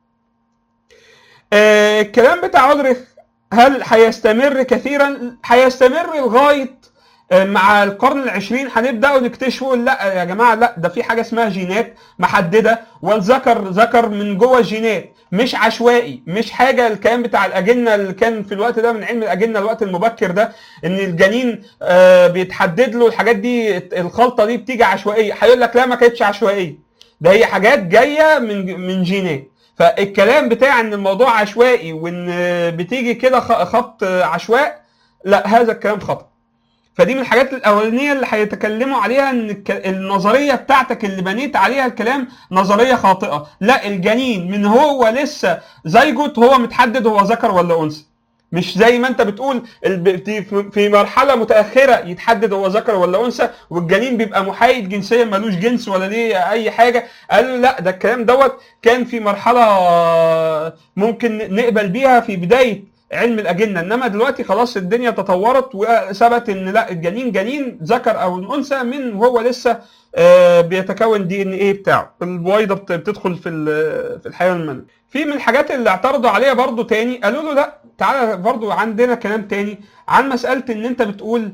آه الكلام بتاع اودريخ هل هيستمر كثيرا هيستمر لغايه مع القرن العشرين هنبداوا نكتشفوا لا يا جماعه لا ده في حاجه اسمها جينات محدده والذكر ذكر من جوه الجينات مش عشوائي مش حاجه الكلام بتاع الاجنه اللي كان في الوقت ده من علم الاجنه الوقت المبكر ده ان الجنين آه بيتحدد له الحاجات دي الخلطه دي بتيجي عشوائيه هيقول لك لا ما كانتش عشوائيه ده هي حاجات جايه من من جينات فالكلام بتاع ان الموضوع عشوائي وان بتيجي كده خط عشواء لا هذا الكلام خطأ فدي من الحاجات الاولانيه اللي هيتكلموا عليها ان النظريه بتاعتك اللي بنيت عليها الكلام نظريه خاطئه لا الجنين من هو لسه زيجوت هو متحدد هو ذكر ولا انثى مش زي ما انت بتقول في مرحله متاخره يتحدد هو ذكر ولا انثى والجنين بيبقى محايد جنسيا ملوش جنس ولا ليه اي حاجه قالوا لا ده الكلام دوت كان في مرحله ممكن نقبل بيها في بدايه علم الاجنه انما دلوقتي خلاص الدنيا تطورت وثبت ان لا الجنين جنين ذكر او انثى من وهو لسه بيتكون دي ان ايه بتاعه البويضه بتدخل في في الحيوان المنوي في من الحاجات اللي اعترضوا عليها برضو تاني قالوا له لا تعالى برضو عندنا كلام تاني عن مساله ان انت بتقول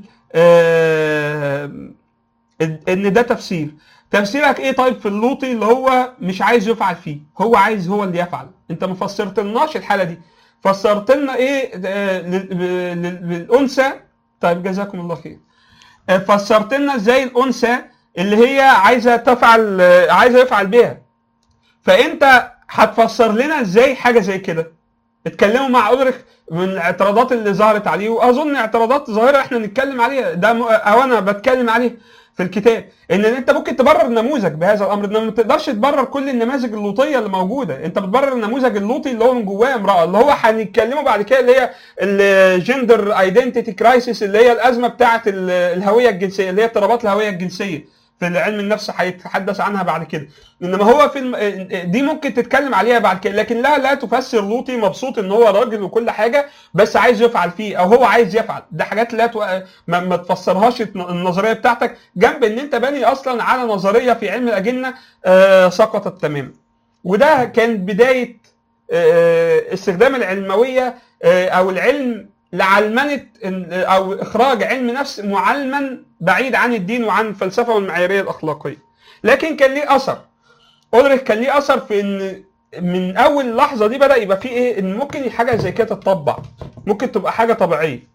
ان ده تفسير تفسيرك ايه طيب في اللوطي اللي هو مش عايز يفعل فيه هو عايز هو اللي يفعل انت ما فسرتلناش الحاله دي فسرت لنا ايه للانثى طيب جزاكم الله خير فسرت لنا ازاي الانثى اللي هي عايزه تفعل عايزه يفعل بيها فانت هتفسر لنا ازاي حاجه زي كده اتكلموا مع اودريخ من الاعتراضات اللي ظهرت عليه واظن اعتراضات ظاهره احنا نتكلم عليها ده او انا بتكلم عليها في الكتاب ان انت ممكن تبرر نموذج بهذا الامر انما ما تقدرش تبرر كل النماذج اللوطيه اللي موجوده انت بتبرر النموذج اللوطي اللي هو من جواه امراه اللي هو هنتكلمه بعد كده اللي هي الجندر ايدنتيتي كرايسيس اللي هي الازمه بتاعه ال- الهويه الجنسيه اللي هي اضطرابات الهويه الجنسيه في علم النفس هيتحدث عنها بعد كده انما هو في الم... دي ممكن تتكلم عليها بعد كده لكن لا لا تفسر لوطي مبسوط ان هو راجل وكل حاجه بس عايز يفعل فيه او هو عايز يفعل ده حاجات لا تو... ما, ما تفسرهاش النظريه بتاعتك جنب ان انت باني اصلا على نظريه في علم الاجنه آه سقطت تماما وده كان بدايه آه استخدام العلمويه آه او العلم لعلمنه او اخراج علم نفس معلما بعيد عن الدين وعن الفلسفه والمعاييريه الاخلاقيه لكن كان ليه اثر اولريخ كان ليه اثر في ان من اول لحظه دي بدا يبقى في ايه ان ممكن حاجه زي كده تتطبق ممكن تبقى حاجه طبيعيه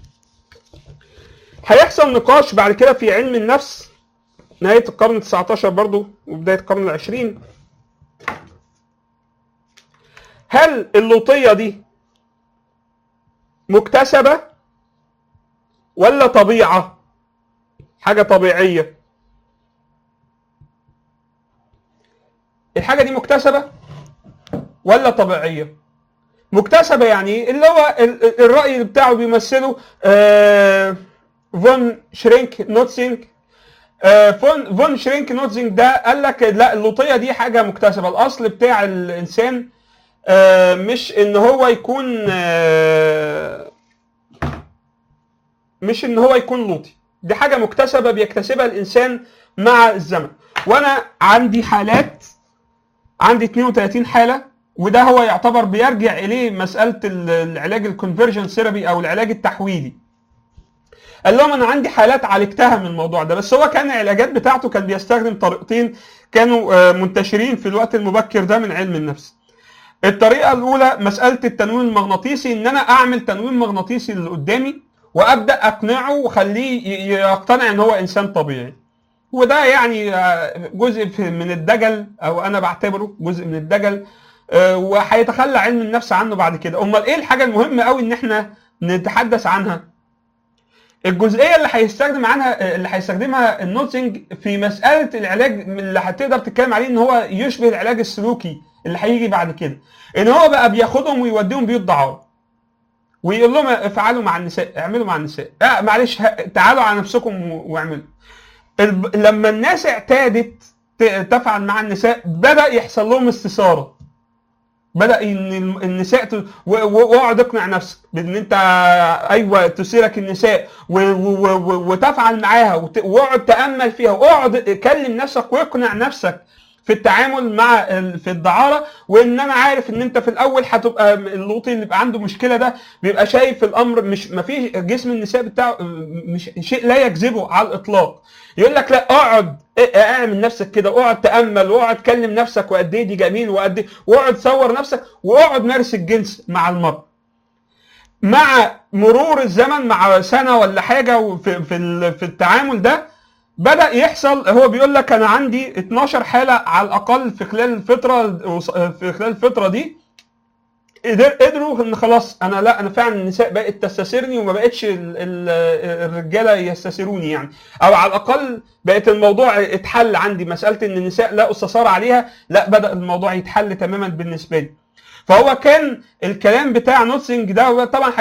هيحصل نقاش بعد كده في علم النفس نهايه القرن ال19 برضو وبدايه القرن العشرين هل اللوطيه دي مكتسبه ولا طبيعه حاجه طبيعيه الحاجه دي مكتسبه ولا طبيعيه مكتسبه يعني ايه اللي هو الراي اللي بتاعه بيمثله آه فون شرينك نوتسينج آه فون فون شرينك نوتسينج ده قال لك لا اللوطيه دي حاجه مكتسبه الاصل بتاع الانسان آه مش ان هو يكون آه مش ان هو يكون لوطي دي حاجه مكتسبه بيكتسبها الانسان مع الزمن وانا عندي حالات عندي 32 حاله وده هو يعتبر بيرجع اليه مساله العلاج الكونفرجن ثيرابي او العلاج التحويلي قال لهم انا عندي حالات عالجتها من الموضوع ده بس هو كان العلاجات بتاعته كان بيستخدم طريقتين كانوا منتشرين في الوقت المبكر ده من علم النفس الطريقه الاولى مساله التنويم المغناطيسي ان انا اعمل تنويم مغناطيسي اللي قدامي وابدا اقنعه واخليه يقتنع ان هو انسان طبيعي وده يعني جزء من الدجل او انا بعتبره جزء من الدجل وهيتخلى علم النفس عنه بعد كده امال ايه الحاجه المهمه قوي ان احنا نتحدث عنها الجزئيه اللي هيستخدم عنها اللي هيستخدمها النوتسنج في مساله العلاج اللي هتقدر تتكلم عليه ان هو يشبه العلاج السلوكي اللي هيجي بعد كده ان هو بقى بياخدهم ويوديهم بيوت دعاره ويقول لهم افعلوا مع النساء اعملوا مع النساء آه معلش تعالوا على نفسكم واعملوا لما الناس اعتادت تفعل مع النساء بدا يحصل لهم استثاره بدا ان النساء واقعد اقنع نفسك بان انت ايوه تثيرك النساء وتفعل معاها واقعد تامل فيها واقعد كلم نفسك واقنع نفسك في التعامل مع في الدعاره وان انا عارف ان انت في الاول هتبقى اللوطي اللي بيبقى عنده مشكله ده بيبقى شايف الامر مش ما فيش جسم النساء بتاعه مش شيء لا يجذبه على الاطلاق يقول لك لا اقعد اعمل نفسك كده اقعد تامل واقعد كلم نفسك وقد ايه دي جميل وقد ايه واقعد صور نفسك واقعد مارس الجنس مع المرء مع مرور الزمن مع سنه ولا حاجه في في في التعامل ده بدا يحصل هو بيقول لك انا عندي 12 حاله على الاقل في خلال الفتره في خلال الفتره دي قدروا ان خلاص انا لا انا فعلا النساء بقت تستثيرني وما بقتش الرجاله يستثيروني يعني او على الاقل بقت الموضوع اتحل عندي مساله ان النساء لا استثار عليها لا بدا الموضوع يتحل تماما بالنسبه لي فهو كان الكلام بتاع نوتسنج ده طبعا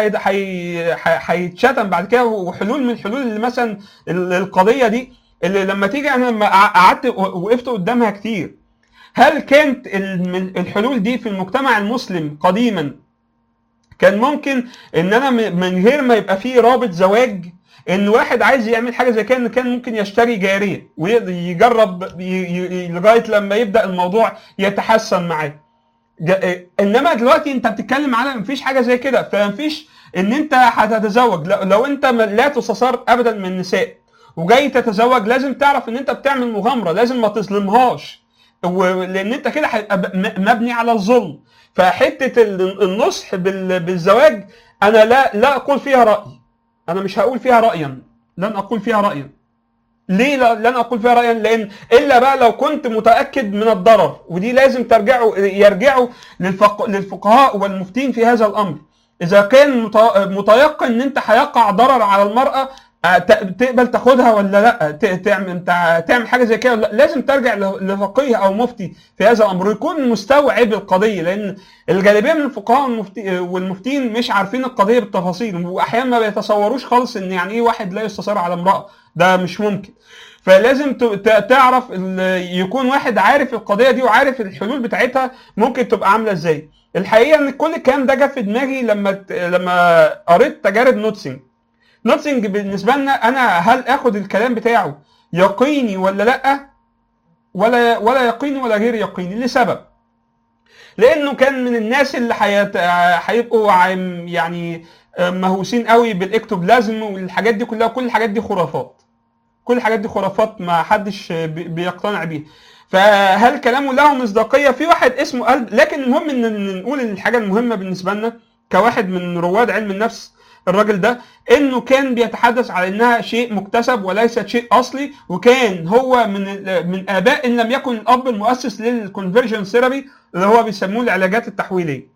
هيتشتم بعد كده وحلول من الحلول اللي مثلا القضيه دي اللي لما تيجي انا لما قعدت وقفت قدامها كتير هل كانت الحلول دي في المجتمع المسلم قديما كان ممكن ان انا من غير ما يبقى فيه رابط زواج ان واحد عايز يعمل حاجه زي كده كان ممكن يشتري جاريه ويجرب لغايه لما يبدا الموضوع يتحسن معاه انما دلوقتي انت بتتكلم على مفيش حاجه زي كده فمفيش ان انت هتتزوج لو انت لا تستثار ابدا من النساء وجاي تتزوج لازم تعرف ان انت بتعمل مغامره لازم ما تظلمهاش لان انت كده هيبقى مبني على الظلم فحته النصح بالزواج انا لا لا اقول فيها راي انا مش هقول فيها رايا لن اقول فيها رايا ليه لن اقول فيها رايا لان الا بقى لو كنت متاكد من الضرر ودي لازم ترجعوا يرجعوا للفق... للفقهاء والمفتين في هذا الامر اذا كان متيقن ان انت هيقع ضرر على المراه آه، ت- تقبل تاخدها ولا لا ت- تعمل انت تعمل حاجه زي كده ولا لا لازم ترجع ل- لفقيه او مفتي في هذا الامر ويكون مستوعب القضيه لان الغالبيه من الفقهاء والمفتي والمفتين مش عارفين القضيه بالتفاصيل واحيانا ما بيتصوروش خالص ان يعني ايه واحد لا يستثار على امراه ده مش ممكن فلازم ت- ت- تعرف ال- يكون واحد عارف القضيه دي وعارف الحلول بتاعتها ممكن تبقى عامله ازاي الحقيقه ان كل الكلام ده جه في دماغي لما ت- لما قريت تجارب نوتسنج نوتسنج بالنسبه لنا انا هل اخد الكلام بتاعه يقيني ولا لا ولا ولا يقيني ولا غير يقيني لسبب لانه كان من الناس اللي حيات... هيبقوا عم- يعني مهووسين قوي بالاكتوبلازم والحاجات دي كلها كل الحاجات دي خرافات كل الحاجات دي خرافات ما حدش بي- بيقتنع بيها فهل كلامه له مصداقيه في واحد اسمه قلب لكن المهم ان إن نقول إن الحاجه المهمه بالنسبه لنا كواحد من رواد علم النفس الراجل ده انه كان بيتحدث على انها شيء مكتسب وليست شيء اصلي وكان هو من ال- من اباء ان لم يكن الاب المؤسس للكونفرجن ثيرابي اللي هو بيسموه العلاجات التحويليه.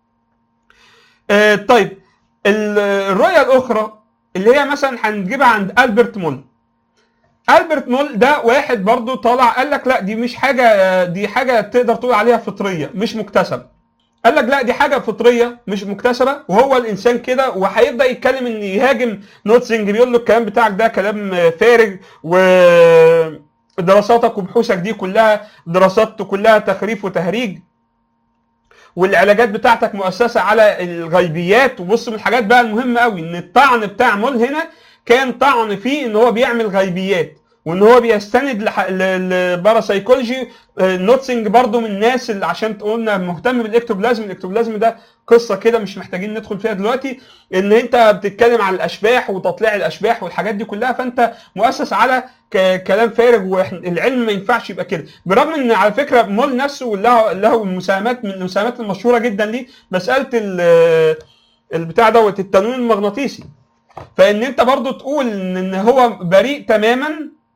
آه طيب ال- الرؤيه الاخرى اللي هي مثلا هنجيبها عند البرت مول البرت مول ده واحد برضو طالع قال لك لا دي مش حاجه دي حاجه تقدر تقول عليها فطريه مش مكتسب قال لك لا دي حاجه فطريه مش مكتسبه وهو الانسان كده وهيبدا يتكلم ان يهاجم نوتسنج بيقول له الكلام بتاعك ده كلام فارغ و دراساتك وبحوثك دي كلها دراسات كلها تخريف وتهريج والعلاجات بتاعتك مؤسسه على الغيبيات وبص من الحاجات بقى المهمه قوي ان الطعن بتاع مول هنا كان طعن فيه ان هو بيعمل غيبيات وان هو بيستند لح- ل- لباراسايكولوجي آه، نوتسنج برضو من الناس اللي عشان قلنا مهتم بالاكتوبلازم الاكتوبلازم ده قصه كده مش محتاجين ندخل فيها دلوقتي ان انت بتتكلم عن الاشباح وتطليع الاشباح والحاجات دي كلها فانت مؤسس على ك- كلام فارغ والعلم ما ينفعش يبقى كده برغم ان على فكره مول نفسه له له مساهمات من المساهمات المشهوره جدا ليه مساله ال- البتاع دوت التنويم المغناطيسي فان انت برضو تقول ان إن هو بريء تماما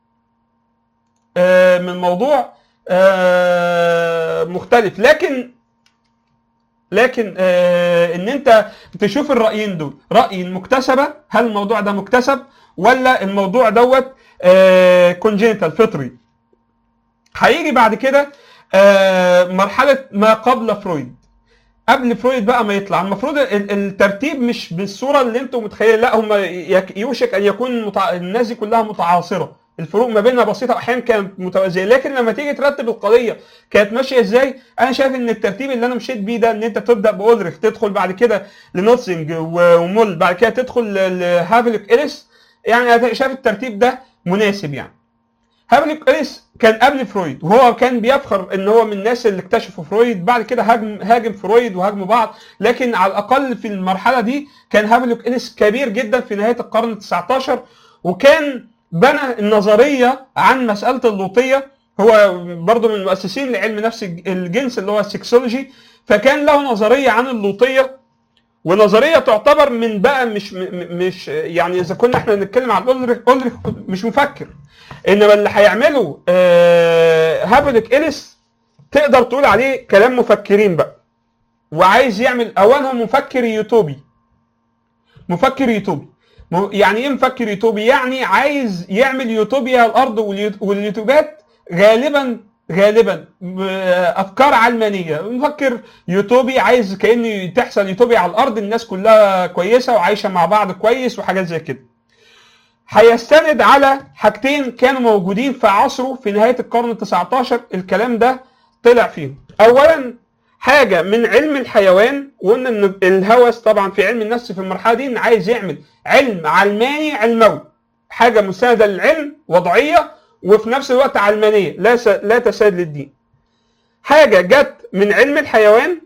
آه، من موضوع آه، مختلف لكن لكن آه، ان انت تشوف الرايين دول راي المكتسبه هل الموضوع ده مكتسب ولا الموضوع دوت كونجينيتال فطري هيجي بعد كده آه، مرحله ما قبل فرويد قبل فرويد بقى ما يطلع المفروض ال- الترتيب مش بالصوره اللي انتم متخيلين لا هم يك- يوشك ان يكون متع... الناس دي كلها متعاصره الفروق ما بينها بسيطه احيانا كانت متوازيه لكن لما تيجي ترتب القضيه كانت ماشيه ازاي انا شايف ان الترتيب اللي انا مشيت بيه ده ان انت تبدا باولريخ تدخل بعد كده لنوتسنج و- ومول بعد كده تدخل ل- لهافلك اليس يعني انا شايف الترتيب ده مناسب يعني هافلك اليس كان قبل فرويد وهو كان بيفخر ان هو من الناس اللي اكتشفوا فرويد بعد كده هاجم هاجم فرويد وهاجموا بعض لكن على الاقل في المرحله دي كان هافلك اليس كبير جدا في نهايه القرن ال 19 وكان بنى النظريه عن مساله اللوطيه هو برضه من المؤسسين لعلم نفس الجنس اللي هو السكسولوجي فكان له نظريه عن اللوطيه ونظريه تعتبر من بقى مش م- م- مش يعني اذا كنا احنا نتكلم عن اولريخ اولريخ مش مفكر انما اللي هيعمله آه، هافلك اليس تقدر تقول عليه كلام مفكرين بقى وعايز يعمل اولا هو مفكر يوتوبي مفكر يوتوبي م- يعني ايه مفكر يوتوبي يعني عايز يعمل يوتوبيا على الارض واليوت- واليوتوبات غالبا غالبا ب- افكار علمانيه مفكر يوتوبي عايز كان تحصل يوتوبيا على الارض الناس كلها كويسه وعايشه مع بعض كويس وحاجات زي كده هيستند على حاجتين كانوا موجودين في عصره في نهايه القرن ال 19 الكلام ده طلع فيهم اولا حاجه من علم الحيوان وقلنا ان الهوس طبعا في علم النفس في المرحله دي ان عايز يعمل علم علماني علموي حاجه مسانده للعلم وضعيه وفي نفس الوقت علمانيه لا س... لا تساد للدين حاجه جت من علم الحيوان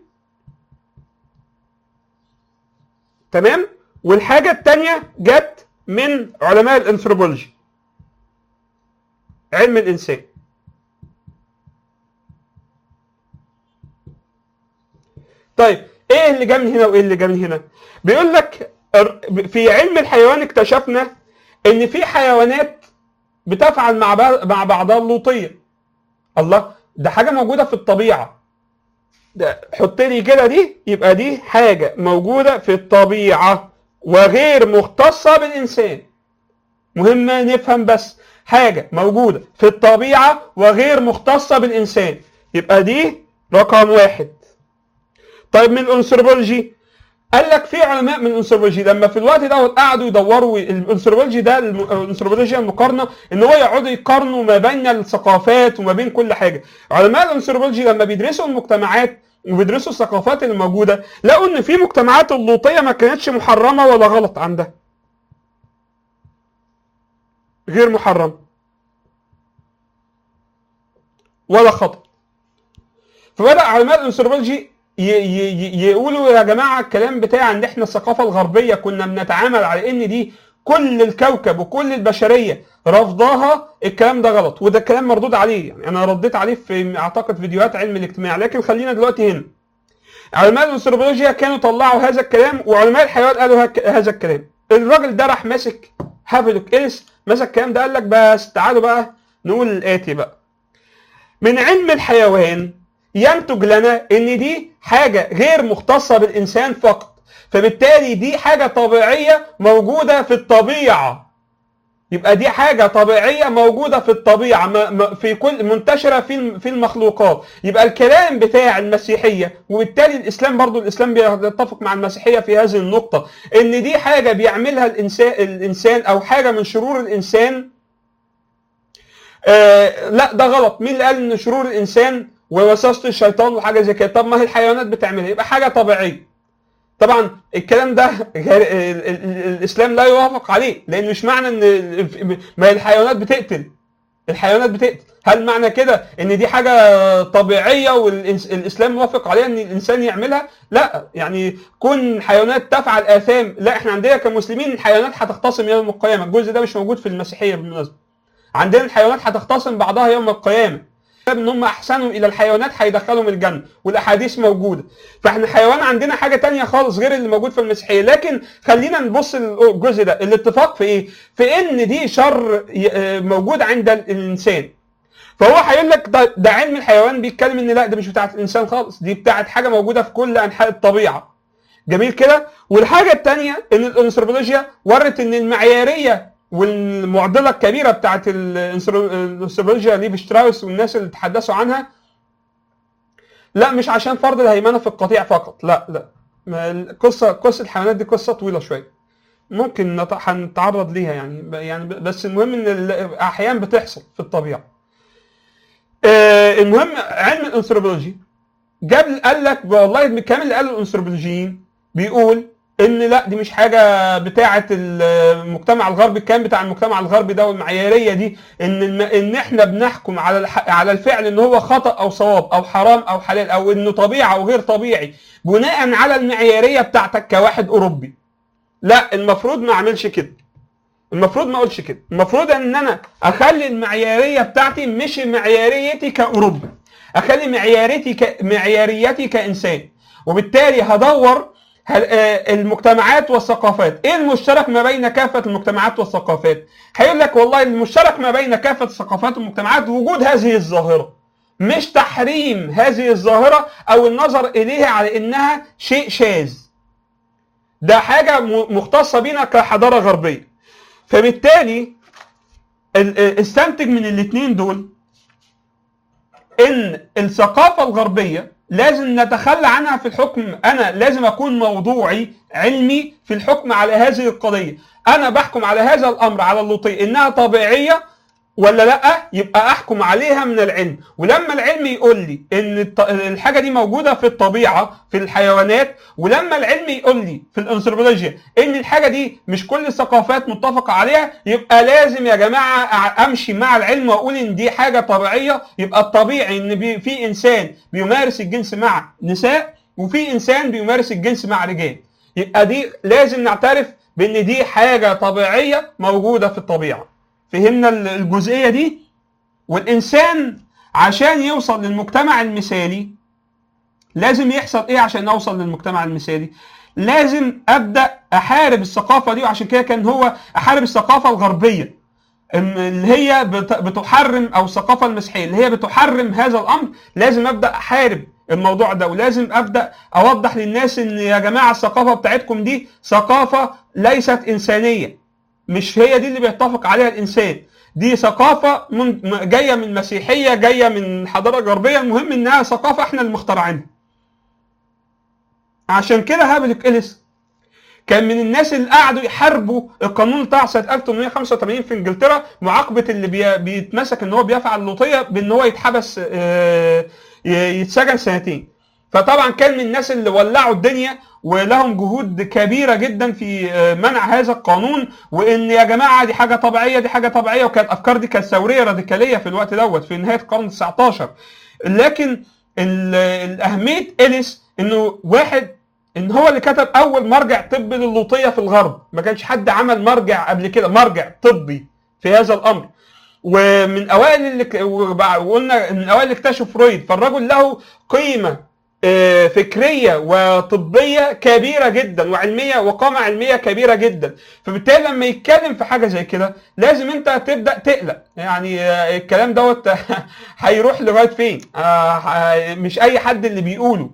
تمام والحاجه الثانيه جت من علماء الانثروبولوجي علم الانسان طيب ايه اللي جه من هنا وايه اللي جه من هنا بيقول لك ار- في علم الحيوان اكتشفنا ان في حيوانات بتفعل مع بعض- مع بعضها اللوطيه الله ده حاجه موجوده في الطبيعه ده حط لي كده دي يبقى دي حاجه موجوده في الطبيعه وغير مختصه بالانسان مهمة نفهم بس حاجة موجودة في الطبيعة وغير مختصة بالإنسان يبقى دي رقم واحد طيب من الأنثروبولوجي قال لك في علماء من الانثروبولوجي لما في الوقت ده قعدوا يدوروا الانثروبولوجي ده الانثروبولوجيا المقارنه ان هو يقعدوا يقارنوا ما بين الثقافات وما بين كل حاجه علماء الانثروبولوجي لما بيدرسوا المجتمعات وبيدرسوا الثقافات اللي موجوده لقوا ان في مجتمعات اللوطيه ما كانتش محرمه ولا غلط عندها غير محرم ولا خطأ فبدأ علماء الانثروبولوجي يقولوا يا جماعه الكلام بتاع ان احنا الثقافه الغربيه كنا بنتعامل على ان دي كل الكوكب وكل البشريه رفضاها الكلام ده غلط وده كلام مردود عليه يعني انا رديت عليه في اعتقد فيديوهات علم الاجتماع لكن خلينا دلوقتي هنا علماء الانثروبولوجيا كانوا طلعوا هذا الكلام وعلماء الحيوان قالوا هذا الكلام الراجل ده راح ماسك هافلوك إليس مسك الكلام ده قال لك بس تعالوا بقى نقول الاتي بقى من علم الحيوان ينتج لنا ان دي حاجه غير مختصه بالانسان فقط فبالتالي دي حاجه طبيعيه موجوده في الطبيعه يبقى دي حاجة طبيعية موجودة في الطبيعة في كل منتشرة في في المخلوقات يبقى الكلام بتاع المسيحية وبالتالي الإسلام برضو الإسلام بيتفق مع المسيحية في هذه النقطة إن دي حاجة بيعملها الإنسان الإنسان أو حاجة من شرور الإنسان آه لا ده غلط مين اللي قال إن شرور الإنسان ووسوسه الشيطان وحاجه زي كده طب ما هي الحيوانات بتعملها يبقى حاجه طبيعيه طبعا الكلام ده الاسلام لا يوافق عليه لان مش معنى ان ما الحيوانات بتقتل الحيوانات بتقتل هل معنى كده ان دي حاجه طبيعيه والاسلام موافق عليها ان الانسان يعملها لا يعني كون حيوانات تفعل اثام لا احنا عندنا كمسلمين الحيوانات هتختصم يوم القيامه الجزء ده مش موجود في المسيحيه بالمناسبه عندنا الحيوانات هتختصم بعضها يوم القيامه ان هم احسنوا الى الحيوانات هيدخلهم الجنه والاحاديث موجوده فاحنا الحيوان عندنا حاجه تانية خالص غير اللي موجود في المسيحيه لكن خلينا نبص الجزء ده الاتفاق في ايه في ان دي شر موجود عند الانسان فهو هيقول لك ده, ده علم الحيوان بيتكلم ان لا ده مش بتاعت الانسان خالص دي بتاعت حاجه موجوده في كل انحاء الطبيعه جميل كده والحاجه الثانيه ان الانثروبولوجيا ورت ان المعياريه والمعضله الكبيره بتاعت الانثروبولوجيا ليف شتراوس والناس اللي تحدثوا عنها لا مش عشان فرض الهيمنه في القطيع فقط لا لا القصه قصه الحيوانات دي قصه طويله شويه ممكن هنتعرض ليها يعني يعني بس المهم ان احيانا بتحصل في الطبيعه المهم علم الانثروبولوجي جاب قال لك والله كامل اللي قاله الانثروبولوجيين بيقول ان لا دي مش حاجه بتاعه المجتمع الغربي كان بتاع المجتمع الغربي ده والمعياريه دي ان ان احنا بنحكم على على الفعل ان هو خطا او صواب او حرام او حلال او انه طبيعي او غير طبيعي بناء على المعياريه بتاعتك كواحد اوروبي لا المفروض ما اعملش كده المفروض ما اقولش كده المفروض ان انا اخلي المعياريه بتاعتي مش معياريتي كاوروبي اخلي معياريتي ك... معياريتي كانسان وبالتالي هدور المجتمعات والثقافات ايه المشترك ما بين كافه المجتمعات والثقافات هيقول لك والله المشترك ما بين كافه الثقافات والمجتمعات وجود هذه الظاهره مش تحريم هذه الظاهره او النظر اليها على انها شيء شاذ ده حاجه مختصه بينا كحضاره غربيه فبالتالي استنتج من الاثنين دول ان الثقافه الغربيه لازم نتخلى عنها في الحكم انا لازم اكون موضوعي علمي في الحكم على هذه القضيه انا بحكم على هذا الامر على اللوطيه انها طبيعيه ولا لا يبقى احكم عليها من العلم ولما العلم يقول لي ان الحاجه دي موجوده في الطبيعه في الحيوانات ولما العلم يقول لي في الانثروبولوجيا ان الحاجه دي مش كل الثقافات متفقه عليها يبقى لازم يا جماعه امشي مع العلم واقول ان دي حاجه طبيعيه يبقى الطبيعي ان في انسان بيمارس الجنس مع نساء وفي انسان بيمارس الجنس مع رجال يبقى دي لازم نعترف بان دي حاجه طبيعيه موجوده في الطبيعه فهمنا الجزئيه دي والانسان عشان يوصل للمجتمع المثالي لازم يحصل ايه عشان اوصل للمجتمع المثالي لازم ابدا احارب الثقافه دي وعشان كده كان هو احارب الثقافه الغربيه اللي هي بتحرم او الثقافه المسيحيه اللي هي بتحرم هذا الامر لازم ابدا احارب الموضوع ده ولازم ابدا اوضح للناس ان يا جماعه الثقافه بتاعتكم دي ثقافه ليست انسانيه مش هي دي اللي بيتفق عليها الانسان دي ثقافه من جايه من المسيحيه جايه من حضاره غربيه المهم انها ثقافه احنا اللي مخترعينها عشان كده هابلك إليس كان من الناس اللي قعدوا يحاربوا القانون بتاع سنه 1885 في انجلترا معاقبه اللي بي بيتمسك ان هو بيفعل لوطيه بان هو يتحبس آه، ي- يتسجن سنتين فطبعا كان من الناس اللي ولعوا الدنيا ولهم جهود كبيره جدا في آه، منع هذا القانون وان يا جماعه دي حاجه طبيعيه دي حاجه طبيعيه وكانت افكار دي كانت ثوريه راديكاليه في الوقت دوت في نهايه القرن 19 لكن ال- الاهميه اليس انه واحد ان هو اللي كتب اول مرجع طبي للوطيه في الغرب ما كانش حد عمل مرجع قبل كده مرجع طبي في هذا الامر ومن اوائل اللي ك- وبع- وقلنا من اوائل اللي اكتشف فرويد فالرجل له قيمه آه، فكريه وطبيه كبيره جدا وعلميه وقامه علميه كبيره جدا فبالتالي لما يتكلم في حاجه زي كده لازم انت تبدا تقلق يعني آه، الكلام دوت هيروح لغايه فين آه، آه، مش اي حد اللي بيقوله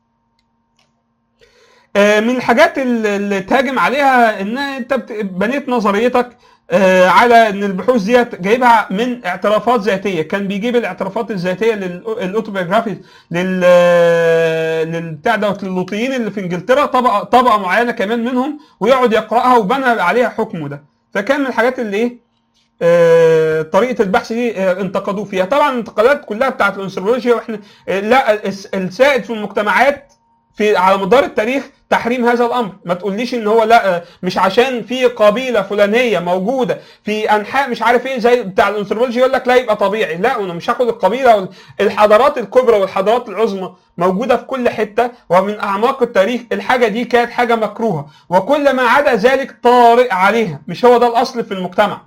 آه، من الحاجات اللي اللي تهاجم عليها ان انت بت- بنيت نظريتك آه، على ان البحوث ديت جايبها من اعترافات ذاتيه كان بيجيب الاعترافات الذاتيه للاوتوبيوجرافي لل للبتاع دوت للوطيين اللي في انجلترا طبقه طبقه معينه كمان منهم ويقعد يقراها وبنى عليها حكمه ده فكان من الحاجات اللي ايه آه، طريقه البحث دي آه، انتقدوه فيها طبعا الانتقادات كلها بتاعت الانثروبولوجيا واحنا آه، لا الس- السائد في المجتمعات في على مدار التاريخ تحريم هذا الامر ما تقوليش ان هو لا آه، مش عشان في قبيله فلانيه موجوده في انحاء مش عارف ايه زي بتاع الانثروبولوجي يقول لك لا يبقى طبيعي لا انا مش هاخد القبيله وال- الحضارات الكبرى والحضارات العظمى موجوده في كل حته ومن اعماق التاريخ الحاجه دي كانت حاجه مكروهه وكل ما عدا ذلك طارئ عليها مش هو ده الاصل في المجتمع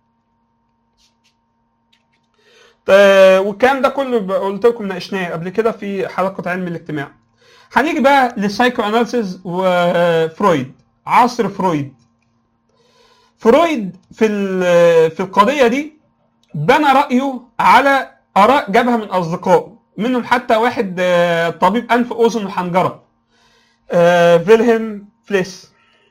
آه، والكلام ده كله ب- قلت لكم ناقشناه قبل كده في حلقه علم الاجتماع هنيجي بقى للسايكو اناليسيز وفرويد عصر فرويد فرويد في ال- في القضيه دي بنى رايه على اراء جابها من اصدقائه منهم حتى واحد آه، طبيب انف اذن وحنجره آه، فيلهلم فليس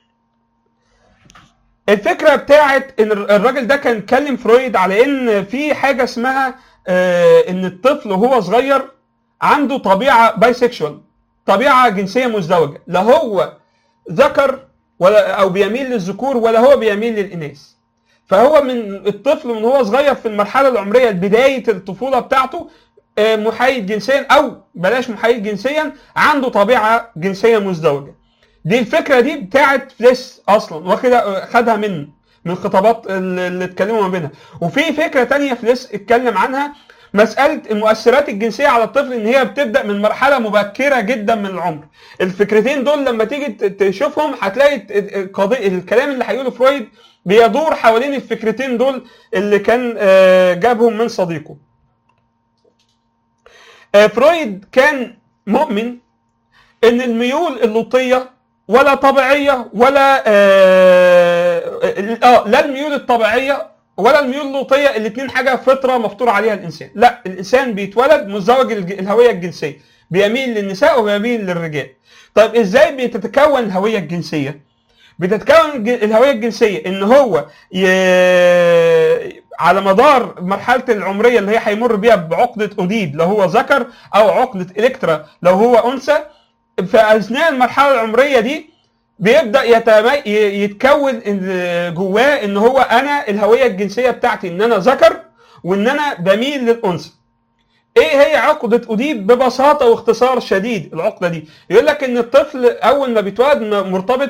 الفكره بتاعت ان الر- الراجل ده كان كلم فرويد على ان في حاجه اسمها آه، ان الطفل وهو صغير عنده طبيعه بايسكشوال طبيعه جنسيه مزدوجه لا هو ذكر ولا او بيميل للذكور ولا هو بيميل للاناث فهو من الطفل من هو صغير في المرحله العمريه بدايه الطفوله بتاعته آه، محايد جنسيا او بلاش محايد جنسيا عنده طبيعه جنسيه مزدوجه دي الفكره دي بتاعت فليس اصلا واخدها خدها منه من الخطابات اللي اللي اتكلموا ما بينها وفي فكره تانية فليس اتكلم عنها مساله المؤثرات الجنسيه على الطفل ان هي بتبدا من مرحله مبكره جدا من العمر الفكرتين دول لما تيجي ت- تشوفهم هتلاقي ت- القضيه الكلام اللي هيقوله فرويد بيدور حوالين الفكرتين دول اللي كان آه، جابهم من صديقه آه، فرويد كان مؤمن ان الميول اللوطيه ولا طبيعيه ولا آه, اه لا الميول الطبيعيه ولا الميول اللوطيه الاثنين حاجه فطره مفطور عليها الانسان لا الانسان بيتولد مزدوج الج- الهويه الجنسيه بيميل للنساء وبيميل للرجال طيب ازاي بتتكون الهويه الجنسيه بتتكون الج- الهويه الجنسيه ان هو ي... على مدار مرحله العمريه اللي هي هيمر بيها بعقده اوديد لو هو ذكر او عقده الكترا لو هو انثى في اثناء المرحله العمريه دي بيبدا يتمي... ي- يتكون إن- جواه ان هو انا الهويه الجنسيه بتاعتي ان انا ذكر وان انا بميل للانثى ايه هي عقده اوديب ببساطه واختصار شديد العقده دي يقول لك ان الطفل اول ما بيتولد م- مرتبط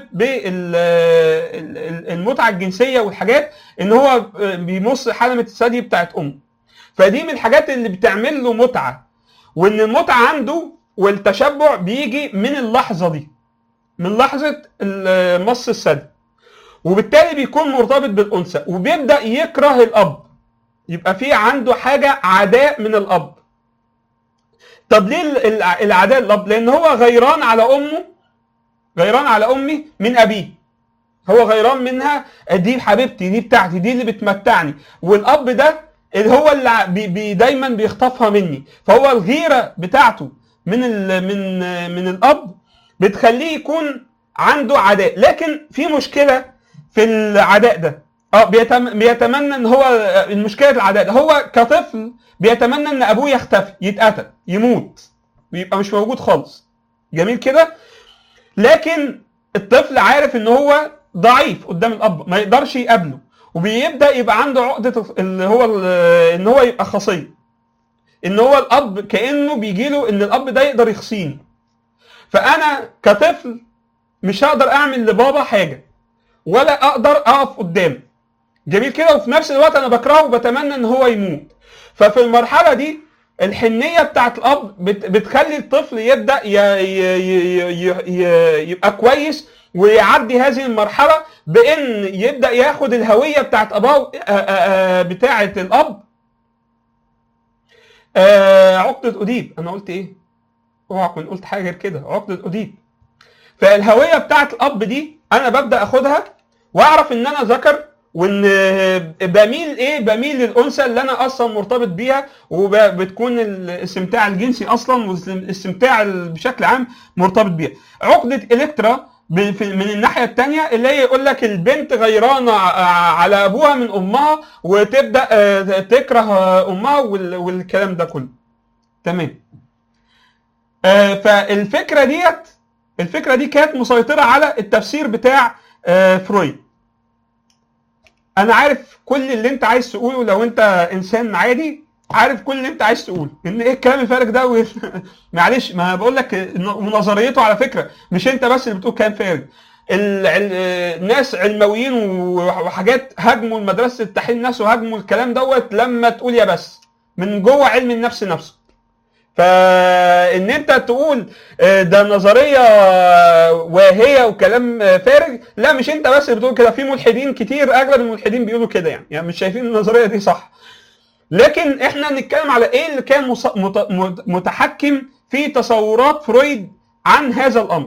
بالمتعه الجنسيه والحاجات ان هو بيمص حلمه الثدي بتاعت امه فدي من الحاجات اللي بتعمل له متعه وان المتعه عنده والتشبع بيجي من اللحظه دي من لحظه ال- مص الثدي وبالتالي بيكون مرتبط بالانثى وبيبدا يكره الاب يبقى في عنده حاجه عداء من الاب طب ليه ال- الع- العداء الاب لان هو غيران على امه غيران على امي من ابيه هو غيران منها دي حبيبتي دي بتاعتي دي اللي بتمتعني والاب ده اللي هو اللي ع- بي بي دايما بيخطفها مني فهو الغيره بتاعته من ال من من الاب بتخليه يكون عنده عداء لكن في مشكله في العداء ده اه بيتم... بيتمنى ان هو المشكله العداله هو كطفل بيتمنى ان ابوه يختفي يتقتل يموت ويبقى مش موجود خالص جميل كده لكن الطفل عارف ان هو ضعيف قدام الاب ما يقدرش يقابله وبيبدا يبقى عنده عقده اللي هو ال- ان هو يبقى خصيه ان هو الاب كانه بيجي له ان الاب ده يقدر يخصيني فانا كطفل مش هقدر اعمل لبابا حاجه ولا اقدر اقف قدامه جميل كده وفي نفس الوقت انا بكرهه وبتمنى ان هو يموت ففي المرحله دي الحنيه بتاعت الاب بت- بتخلي الطفل يبدا ي- ي- ي- ي- ي- يبقى كويس ويعدي هذه المرحله بان يبدا ياخد الهويه بتاعت اباه آه، آه، آه، بتاعت الاب آه، عقده اديب انا قلت ايه؟ اوعى اكون قلت حاجه غير كده عقده اديب فالهويه بتاعت الاب دي انا ببدا اخدها واعرف ان انا ذكر وان بميل ايه بميل للانثى اللي انا اصلا مرتبط بيها وبتكون الاستمتاع الجنسي اصلا والاستمتاع ال- بشكل عام مرتبط بيها عقده الكترا ب- في- من الناحيه الثانيه اللي هي يقول لك البنت غيرانه ع- على ابوها من امها وتبدا آه، تكره آه، امها وال- والكلام ده كله تمام آه، فالفكره ديت الفكره دي كانت مسيطره على التفسير بتاع آه، فرويد انا عارف كل اللي انت عايز تقوله لو انت انسان عادي عارف كل اللي انت عايز تقوله ان ايه الكلام الفارغ ده و... معلش ما أنا بقول لك إن- ونظريته على فكره مش انت بس اللي بتقول كلام فارغ ال... ال... الناس علمويين وحاجات هاجموا مدرسه التحليل النفس وهاجموا الكلام دوت لما تقول يا بس من جوه علم النفس نفسه فان انت تقول آه، ده نظريه واهيه وكلام آه، فارغ لا مش انت بس اللي بتقول كده في ملحدين كتير اغلب الملحدين بيقولوا كده يعني يعني مش شايفين النظريه دي صح لكن احنا نتكلم على ايه اللي كان مص- مت- مت- متحكم في تصورات فرويد عن هذا الامر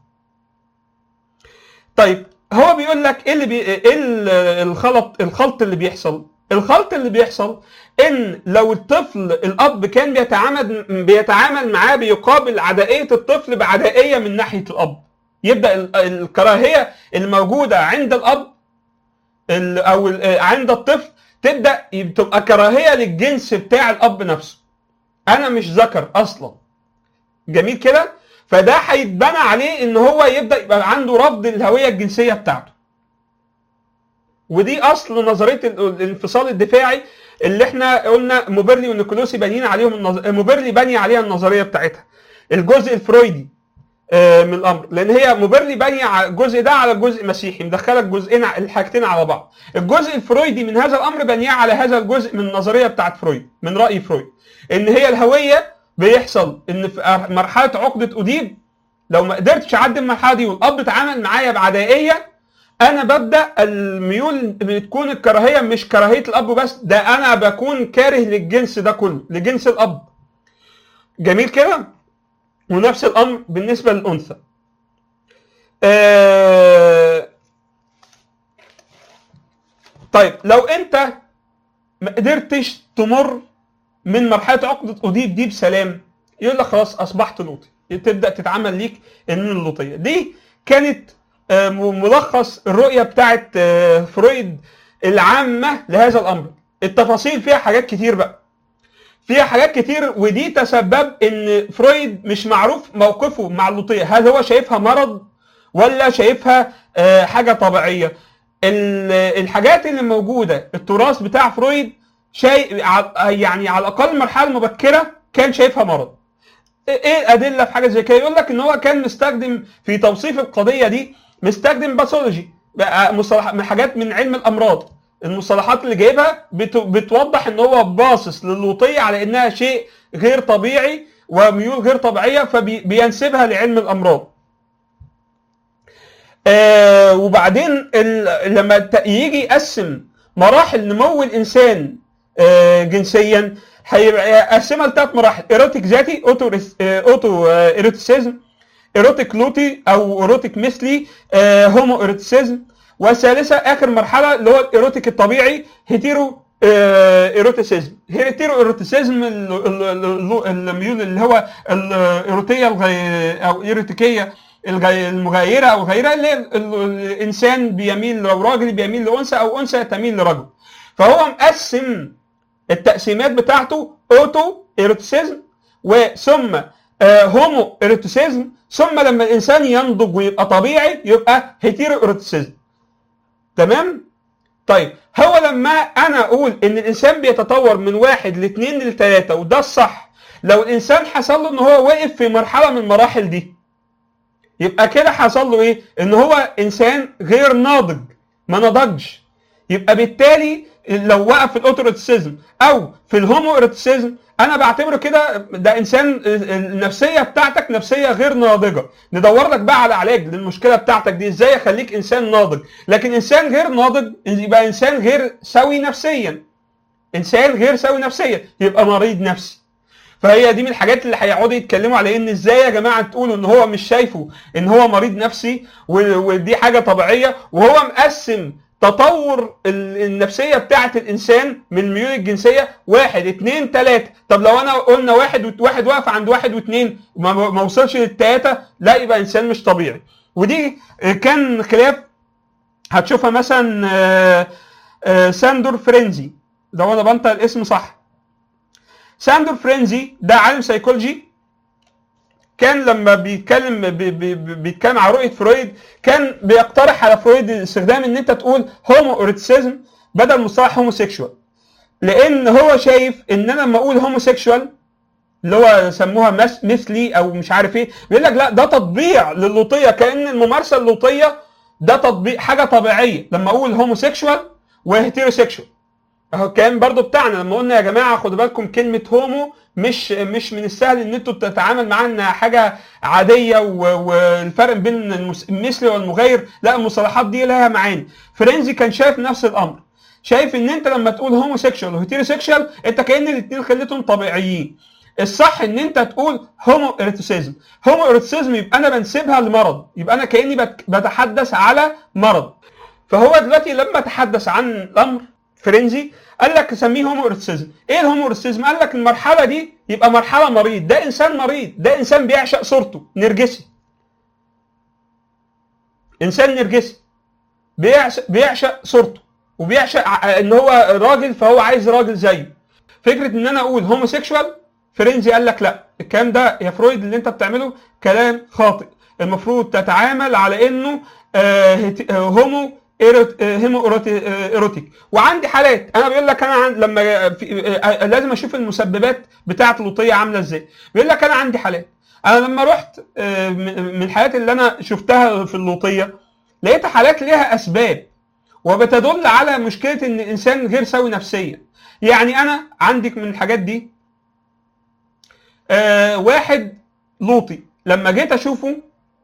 طيب هو بيقول لك ايه اللي بي... ايه ال- الخلط الخلط اللي بيحصل الخلط اللي بيحصل ان لو الطفل الاب كان بيتعامل بيتعامل معاه بيقابل عدائيه الطفل بعدائيه من ناحيه الاب يبدا ال- الكراهيه الموجوده عند الاب ال- او ال- عند الطفل تبدا تبقى كراهيه للجنس بتاع الاب نفسه انا مش ذكر اصلا جميل كده فده هيتبنى عليه ان هو يبدا يبقى عنده رفض الهويه الجنسيه بتاعته ودي اصل نظريه ال- الانفصال الدفاعي اللي احنا قلنا موبيرلي ونيكولوسي بانيين عليهم النظ... موبيرلي باني عليها النظريه بتاعتها الجزء الفرويدي آه، من الامر لان هي موبيرلي بانيه على الجزء ده على الجزء المسيحي مدخله الجزئين ع- الحاجتين على بعض الجزء الفرويدي من هذا الامر بانيه على هذا الجزء من النظريه بتاعت فرويد من راي فرويد ان هي الهويه بيحصل ان في أر- مرحله عقده اديب لو ما قدرتش اعدي المرحله دي والاب اتعامل معايا بعدائيه انا ببدا الميول بتكون الكراهيه مش كراهيه الاب بس ده انا بكون كاره للجنس ده كله لجنس الاب جميل كده ونفس الامر بالنسبه للانثى آه... طيب لو انت ما قدرتش تمر من مرحله عقده اديب دي بسلام يقول لك خلاص اصبحت لوطي تبدا تتعامل ليك ان اللوطيه دي كانت آه، ملخص الرؤيه بتاعت آه، فرويد العامه لهذا الامر التفاصيل فيها حاجات كتير بقى فيها حاجات كتير ودي تسبب ان فرويد مش معروف موقفه مع اللوطيه هل هو شايفها مرض ولا شايفها آه، حاجه طبيعيه ال- الحاجات اللي موجوده التراث بتاع فرويد شيء يعني على الاقل مرحله مبكره كان شايفها مرض ايه الادله في حاجه زي كده يقول لك ان هو كان مستخدم في توصيف القضيه دي مستخدم باثولوجي بقى مصطلح من حاجات من علم الامراض المصطلحات اللي جايبها بت- بتوضح ان هو باصص للوطيه على انها شيء غير طبيعي وميول غير طبيعيه فبينسبها لعلم الامراض آه وبعدين ال- لما ت- يجي يقسم مراحل نمو الانسان آه جنسيا هيبقى يقسمها لثلاث مراحل ايروتيك ذاتي اوتو ريس- آه، اوتو آه، ايروتيسيزم ايروتيك لوتي او ايروتيك مثلي آه، هومو ايروتيسيزم والثالثه اخر مرحله اللي هو الايروتيك الطبيعي هيتيرو آه، ايروتيسيزم هيتيرو ايروتيسيزم ال- ال- ال- الميول اللي هو الايروتيه الغي- او ايروتيكيه الغي- المغايره او غيرها اللي هي ال- ال- الانسان بيميل لو راجل بيميل لانثى او انثى تميل لرجل فهو مقسم التقسيمات بتاعته اوتو ايروتيسيزم وثم آه، هومو ايروتيسيزم ثم لما الانسان ينضج ويبقى طبيعي يبقى هيتيرو ايروتيسيزم تمام طيب هو لما انا اقول ان الانسان بيتطور من واحد لاثنين لثلاثه وده الصح لو الانسان حصل له ان هو وقف في مرحله من المراحل دي يبقى كده حصل له ايه؟ ان هو انسان غير ناضج ما نضجش يبقى بالتالي لو وقف في الاوتوروتيسيزم او في الهوموروتيسيزم انا بعتبره كده ده انسان النفسيه بتاعتك نفسيه غير ناضجه ندور لك بقى على علاج للمشكله بتاعتك دي ازاي اخليك انسان ناضج لكن انسان غير ناضج يبقى انسان غير سوي نفسيا انسان غير سوي نفسيا يبقى مريض نفسي فهي دي من الحاجات اللي هيقعدوا يتكلموا على ان ازاي يا جماعه تقولوا ان هو مش شايفه ان هو مريض نفسي و- ودي حاجه طبيعيه وهو مقسم تطور ال- النفسيه بتاعه الانسان من الميول الجنسيه واحد اتنين تلاته طب لو انا قلنا واحد وت- واحد واقف عند واحد واتنين ما, ما وصلش للتلاته لا يبقى انسان مش طبيعي ودي كان خلاف هتشوفها مثلا آه، آه، ساندور فرينزي لو انا بنطق الاسم صح ساندور فرينزي ده عالم سيكولوجي كان لما بيتكلم بي بي بي- بيتكلم على رؤيه فرويد كان بيقترح على فرويد استخدام ان انت تقول هومو اوريتسيزم بدل مصطلح هوموسيكشوال لان هو شايف ان انا لما اقول هوموسيكشوال اللي هو سموها مس مثلي او مش عارف ايه بيقول لك لا ده تطبيع للوطيه كان الممارسه اللوطيه ده تطبيق حاجه طبيعيه لما اقول هوموسيكشوال وهيتيروسيكشوال اهو الكلام برضو بتاعنا لما قلنا يا جماعه خدوا بالكم كلمه هومو مش مش من السهل ان انتوا تتعامل معاها انها حاجه عاديه و- والفرق بين المس- المثلي والمغاير لا المصطلحات دي لها معاني فرينزي كان شايف نفس الامر شايف ان انت لما تقول هوموسيكشوال وهيتيروسيكشوال انت كان الاثنين خليتهم طبيعيين الصح ان انت تقول هومو ايروتيسيزم هومو ايروتيسيزم يبقى انا بنسبها لمرض يبقى انا كاني بت- بتحدث على مرض فهو دلوقتي لما تحدث عن الامر فرنزي قال لك سميه هومو ايروتيسيزم ايه الهومو ايروتيسيزم قال لك المرحله دي يبقى مرحله مريض ده انسان مريض ده انسان بيعشق صورته نرجسي انسان نرجسي بيعشق بيعشق صورته وبيعشق ع- ان هو راجل فهو عايز راجل زيه فكره ان انا اقول هوموسيكشوال فرنزي قال لك لا الكلام ده يا فرويد اللي انت بتعمله كلام خاطئ المفروض تتعامل على انه آه، هت- آه، هومو إيروت- آه، هيمو إيروتي- آه، ايروتيك وعندي حالات انا بيقول لك انا عن لما في آه، آه، لازم اشوف المسببات بتاعه اللوطيه عامله ازاي بيقول لك انا عندي حالات انا لما رحت آه، من من الحالات اللي انا شفتها في اللوطيه لقيت حالات ليها اسباب وبتدل على مشكله ان الانسان غير سوي نفسيا يعني انا عندك من الحاجات دي آه واحد لوطي لما جيت اشوفه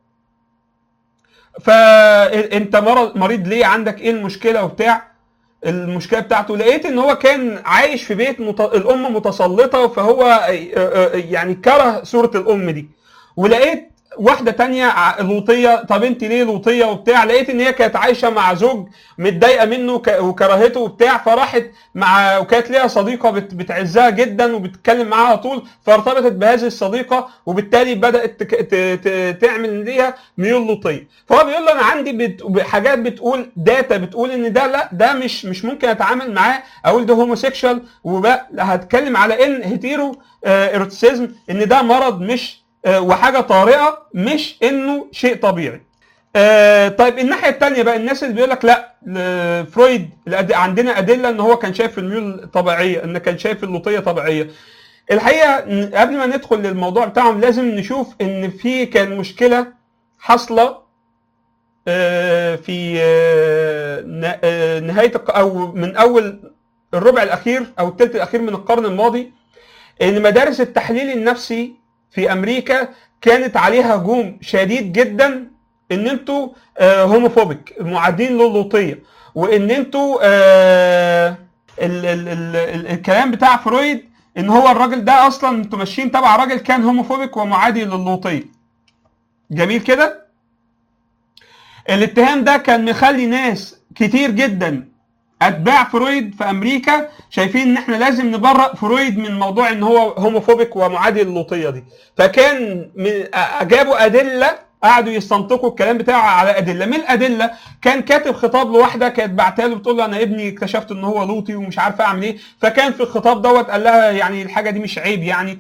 فانت مرض مريض ليه عندك ايه المشكله وبتاع المشكله بتاعته لقيت ان هو كان عايش في بيت مت... الام متسلطه فهو آه، آه، يعني كره صوره الام دي ولقيت واحده تانية ع- لوطيه طب انت ليه لوطيه وبتاع لقيت ان هي كانت عايشه مع زوج متضايقه منه ك- وكرهته وبتاع فراحت مع وكانت ليها صديقه بت... بتعزها جدا وبتتكلم معاها على طول فارتبطت بهذه الصديقه وبالتالي بدات تك... ت... ت... تعمل ليها ميول لوطيه فهو بيقول له انا عندي بت... حاجات بتقول داتا بتقول ان ده لا ده مش مش ممكن اتعامل معاه اقول ده هوموسيكشوال وبقى هتكلم على ان هيتيرو آه، ايروتيسيزم ان ده مرض مش آه، وحاجه طارئه مش انه شيء طبيعي آه، طيب الناحيه الثانيه بقى الناس اللي بيقول لك لا ل- فرويد الأد- عندنا ادله ان هو كان شايف الميول طبيعيه ان كان شايف اللوطيه طبيعيه الحقيقه ن- قبل ما ندخل للموضوع بتاعهم لازم نشوف ان في كان مشكله حاصله آه، في آه، ن- آه، نهايه الق- او من اول الربع الاخير او الثلث الاخير من القرن الماضي ان مدارس التحليل النفسي في امريكا كانت عليها هجوم شديد جدا ان انتوا آه، هوموفوبيك معادين للوطيه وان انتوا آه، ال ال ال ال الكلام بتاع فرويد ان هو الراجل ده اصلا انتوا ماشيين تبع راجل كان هوموفوبيك ومعادي للوطيه جميل كده الاتهام ده كان مخلي ناس كتير جدا اتباع فرويد في امريكا شايفين ان احنا لازم نبرأ فرويد من موضوع ان هو هوموفوبيك ومعادي للوطيه دي فكان من- اجابوا ادله قعدوا يستنطقوا الكلام بتاعه على ادله من الادله كان كاتب خطاب لواحده كانت بعتها له بتقول له انا ابني اكتشفت ان هو لوطي ومش عارفه اعمل ايه فكان في الخطاب دوت قال لها يعني الحاجه دي مش عيب يعني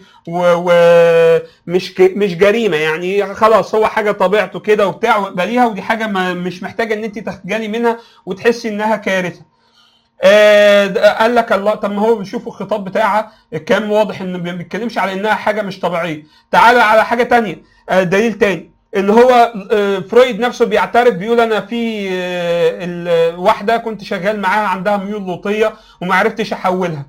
ومش مش جريمه يعني خلاص هو حاجه طبيعته كده وبتاع واقبليها ودي حاجه ما مش محتاجه ان انت تخجلي منها وتحسي انها كارثه آه قال لك الله طب ما هو بيشوفوا الخطاب بتاعها كان واضح انه ما بيتكلمش على انها حاجه مش طبيعيه تعالى على حاجه تانية آه دليل تاني ان هو آه فرويد نفسه بيعترف بيقول انا في واحده كنت شغال معاها عندها ميول لوطيه وما عرفتش احولها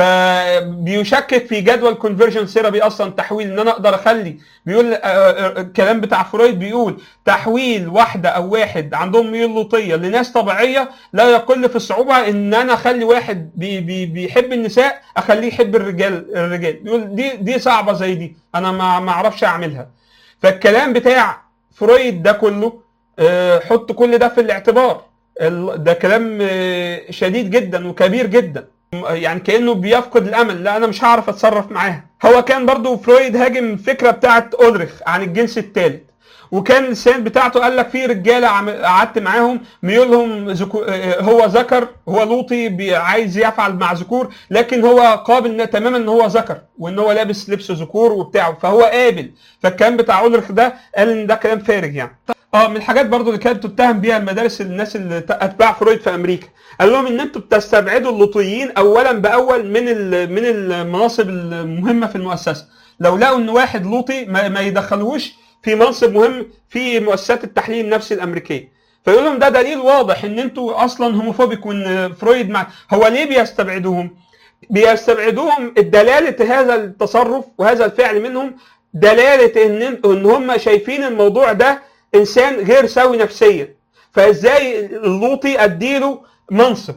فبيشكك في جدول كونفرجن ثيرابي اصلا تحويل ان انا اقدر اخلي بيقول الكلام بتاع فرويد بيقول تحويل واحده او واحد عندهم ميول لوطيه لناس طبيعيه لا يقل في الصعوبه ان انا اخلي واحد بي بي بيحب النساء اخليه يحب الرجال الرجال بيقول دي دي صعبه زي دي انا ما ما اعرفش اعملها فالكلام بتاع فرويد ده كله حط كل ده في الاعتبار ده كلام شديد جدا وكبير جدا يعني كانه بيفقد الامل لا انا مش هعرف اتصرف معاها هو كان برضو فرويد هاجم الفكره بتاعت اولريخ عن الجنس الثالث وكان السند بتاعته قال لك في رجاله قعدت معاهم ميولهم زكو هو ذكر هو لوطي عايز يفعل مع ذكور لكن هو قابل تماما ان هو ذكر وان هو لابس لبس ذكور وبتاع فهو قابل فالكلام بتاع اولريخ ده قال ان ده كلام فارغ يعني اه من الحاجات برضو اللي كانت تتهم بيها المدارس الناس اللي اتباع فرويد في امريكا قال لهم ان انتوا بتستبعدوا اللوطيين اولا باول من من المناصب المهمه في المؤسسه لو لقوا ان واحد لوطي ما, ما يدخلوش في منصب مهم في مؤسسات التحليل النفسي الامريكيه فيقول لهم ده دليل واضح ان انتوا اصلا هوموفوبيك وان فرويد مع هو ليه بيستبعدوهم بيستبعدوهم دلاله هذا التصرف وهذا الفعل منهم دلاله ان ان هم شايفين الموضوع ده انسان غير سوي نفسيا فازاي اللوطي اديله منصب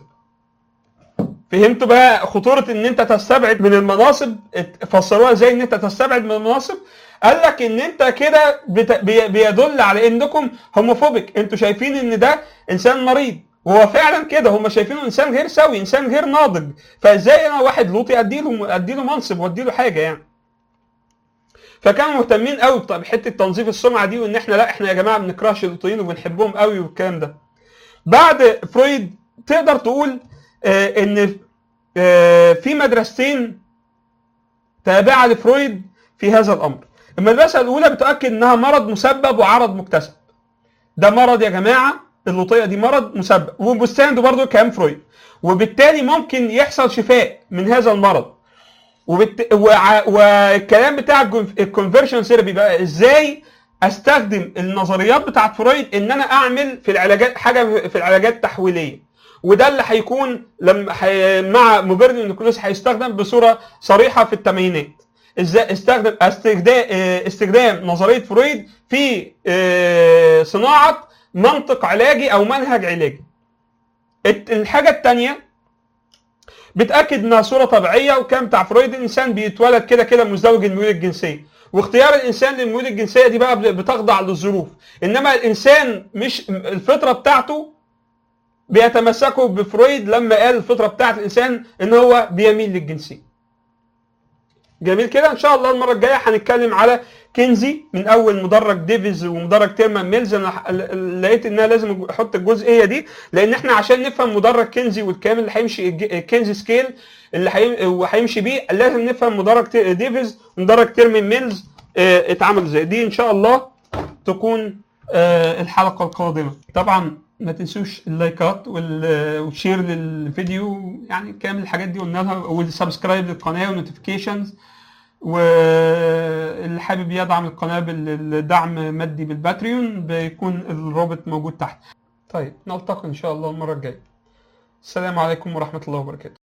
فهمتوا بقى خطوره ان انت تستبعد من المناصب فسروها ازاي ان انت تستبعد من المناصب قال لك ان انت كده بيدل على انكم هوموفوبيك انتوا شايفين ان ده انسان مريض وهو فعلا كده هم شايفينه انسان غير سوي انسان غير ناضج فازاي انا واحد لوطي اديله اديله منصب واديله حاجه يعني فكانوا مهتمين قوي بحته تنظيف السمعه دي وان احنا لا احنا يا جماعه ما بنكرهش اللوطيين وبنحبهم قوي والكلام ده بعد فرويد تقدر تقول آه ان آه في مدرستين تابعه لفرويد في هذا الامر المدرسه الاولى بتؤكد انها مرض مسبب وعرض مكتسب ده مرض يا جماعه اللوطيه دي مرض مسبب وبستند برضه كلام فرويد وبالتالي ممكن يحصل شفاء من هذا المرض وبت... وع... والكلام بتاع الكونفرشن ثيرابي بقى ازاي استخدم النظريات بتاعت فرويد ان انا اعمل في العلاجات حاجه في العلاجات التحويليه وده اللي هيكون لما حي... مع موبيرن نيكولوس هيستخدم بصوره صريحه في الثمانينات ازاي استخدم استخدام استخدام نظريه فرويد في صناعه منطق علاجي او منهج علاجي الحاجه الثانيه بتاكد انها صوره طبيعيه وكان بتاع فرويد الانسان بيتولد كده كده مزدوج الميول الجنسيه واختيار الانسان للميول الجنسيه دي بقى بتخضع للظروف انما الانسان مش الفطره بتاعته بيتمسكوا بفرويد لما قال الفطره بتاعت الانسان ان هو بيميل للجنسيه جميل كده ان شاء الله المره الجايه هنتكلم على كنزي من اول مدرج ديفيز ومدرج تيرمان ميلز انا لقيت ان انا لازم احط الجزئيه دي لان احنا عشان نفهم مدرج كنزي والكلام اللي هيمشي كنزي سكيل اللي هيمشي بيه لازم نفهم مدرج ديفيز ومدرج تيرمان ميلز اه اتعمل ازاي دي ان شاء الله تكون اه الحلقه القادمه طبعا ما تنسوش اللايكات والشير للفيديو يعني كامل الحاجات دي قلنا لها والسبسكرايب للقناه والنوتيفيكيشنز واللي حابب يدعم القناه بالدعم مادي بالباتريون بيكون الرابط موجود تحت طيب نلتقي ان شاء الله المره الجايه السلام عليكم ورحمه الله وبركاته